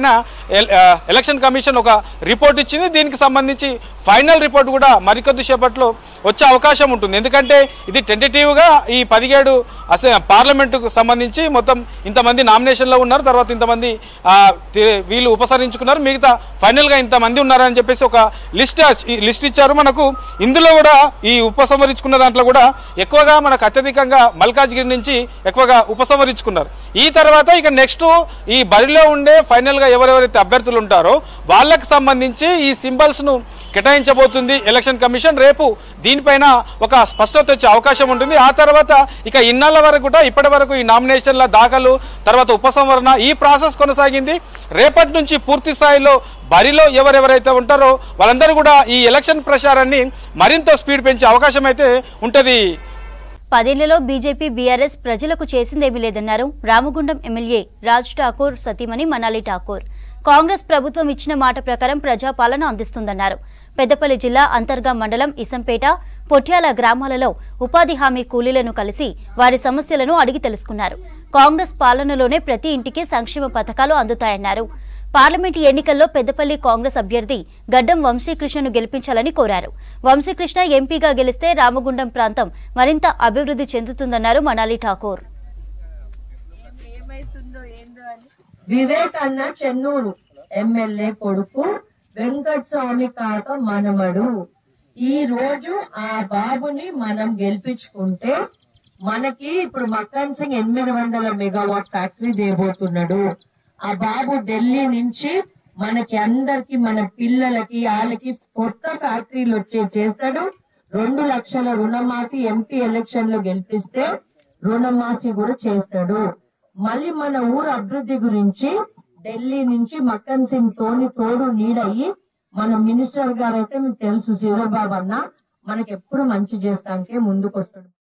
ఎల్- ఆ, ఎలక్షన్ కమిషన్ ఒక రిపోర్ట్ ఇచ్చింది దీనికి సంబంధించి ఫైనల్ రిపోర్ట్ కూడా మరికొద్ది సేపట్లో వచ్చే అవకాశం ఉంటుంది ఎందుకంటే ఇది టెంటేటివ్గా ఈ పదిహేడు అసె పార్లమెంటుకు సంబంధించి మొత్తం ఇంతమంది నామినేషన్లో ఉన్నారు తర్వాత ఇంతమంది ఆ, తి- వీళ్ళు ఉపసరించుకున్నారు మిగతా ఫైనల్గా ఇంతమంది ఉన్నారని చెప్పేసి ఒక లిస్ట్ లిస్ట్ ఇచ్చారు మనకు ఇందులో కూడా ఈ ఉపసంహరించుకున్న దాంట్లో కూడా ఎక్కువగా మనకు అత్యధికంగా మల్కాజ్గిరి నుంచి ఎక్కువగా ఉపసంహరించుకున్నారు ఈ తర్వాత ఇక నెక్స్ట్ ఈ బరిలో ఉండే ఫైనల్గా ఎవరెవరైతే అభ్యర్థులు ఉంటారో వాళ్ళకి సంబంధించి ఈ సింబల్స్ ను కేటాయించబోతుంది ఎలక్షన్ కమిషన్ రేపు దీనిపైన ఒక స్పష్టత వచ్చే అవకాశం ఉంటుంది ఆ తర్వాత ఇక ఇన్నాళ్ళ వరకు కూడా ఇప్పటి వరకు ఈ నామినేషన్ల దాఖలు తర్వాత ఉపసంహరణ ఈ ప్రాసెస్ కొనసాగింది రేపటి నుంచి పూర్తి స్థాయిలో బరిలో ఎవరెవరైతే ఉంటారో వాళ్ళందరూ కూడా ఈ ఎలక్షన్ ప్రచారాన్ని మరింత స్పీడ్ పెంచే అవకాశం అయితే ఉంటుంది పదేళ్లలో బీజేపీ బీఆర్ఎస్ ప్రజలకు చేసిందేమీ లేదన్నారు రామగుండం ఎమ్మెల్యే రాజ్ ఠాకూర్ సతీమణి మనాలి ఠాకూర్ కాంగ్రెస్ ప్రభుత్వం ఇచ్చిన మాట ప్రకారం ప్రజాపాలన అందిస్తుందన్నారు పెద్దపల్లి జిల్లా అంతర్గా మండలం ఇసంపేట పొట్యాల గ్రామాలలో ఉపాధి హామీ కూలీలను కలిసి వారి సమస్యలను అడిగి తెలుసుకున్నారు కాంగ్రెస్ పాలనలోనే ప్రతి ఇంటికి సంక్షేమ పథకాలు అందుతాయన్నారు పార్లమెంటు ఎన్నికల్లో పెద్దపల్లి కాంగ్రెస్ అభ్యర్థి గడ్డం వంశీకృష్ణను గెలిపించాలని కోరారు వంశీకృష్ణ ఎంపీగా గెలిస్తే రామగుండం ప్రాంతం మరింత అభివృద్ధి చెందుతుందన్నారు మనాలి ఠాకూర్ వివేక్ అన్న చెన్నూరు ఎమ్మెల్యే కొడుకు వెంకట్ స్వామి కాక మనమడు ఈ రోజు ఆ బాబుని మనం గెలిపించుకుంటే మనకి ఇప్పుడు మక్కన్ సింగ్ ఎనిమిది వందల మెగావాట్ ఫ్యాక్టరీ దేబోతున్నాడు ఆ బాబు ఢిల్లీ నుంచి మనకి అందరికి మన పిల్లలకి వాళ్ళకి కొత్త ఫ్యాక్టరీలు వచ్చే చేస్తాడు రెండు లక్షల రుణమాఫీ ఎంపీ ఎలక్షన్ లో గెలిపిస్తే రుణమాఫీ కూడా చేస్తాడు మళ్ళీ మన ఊరు అభివృద్ధి గురించి ఢిల్లీ నుంచి మక్కన్ సింగ్ తోని తోడు నీడయ్యి మన మినిస్టర్ గారు అయితే మీకు తెలుసు శ్రీధర్ బాబు అన్న మనకి ఎప్పుడు మంచి చేస్తానికే ముందుకొస్తాడు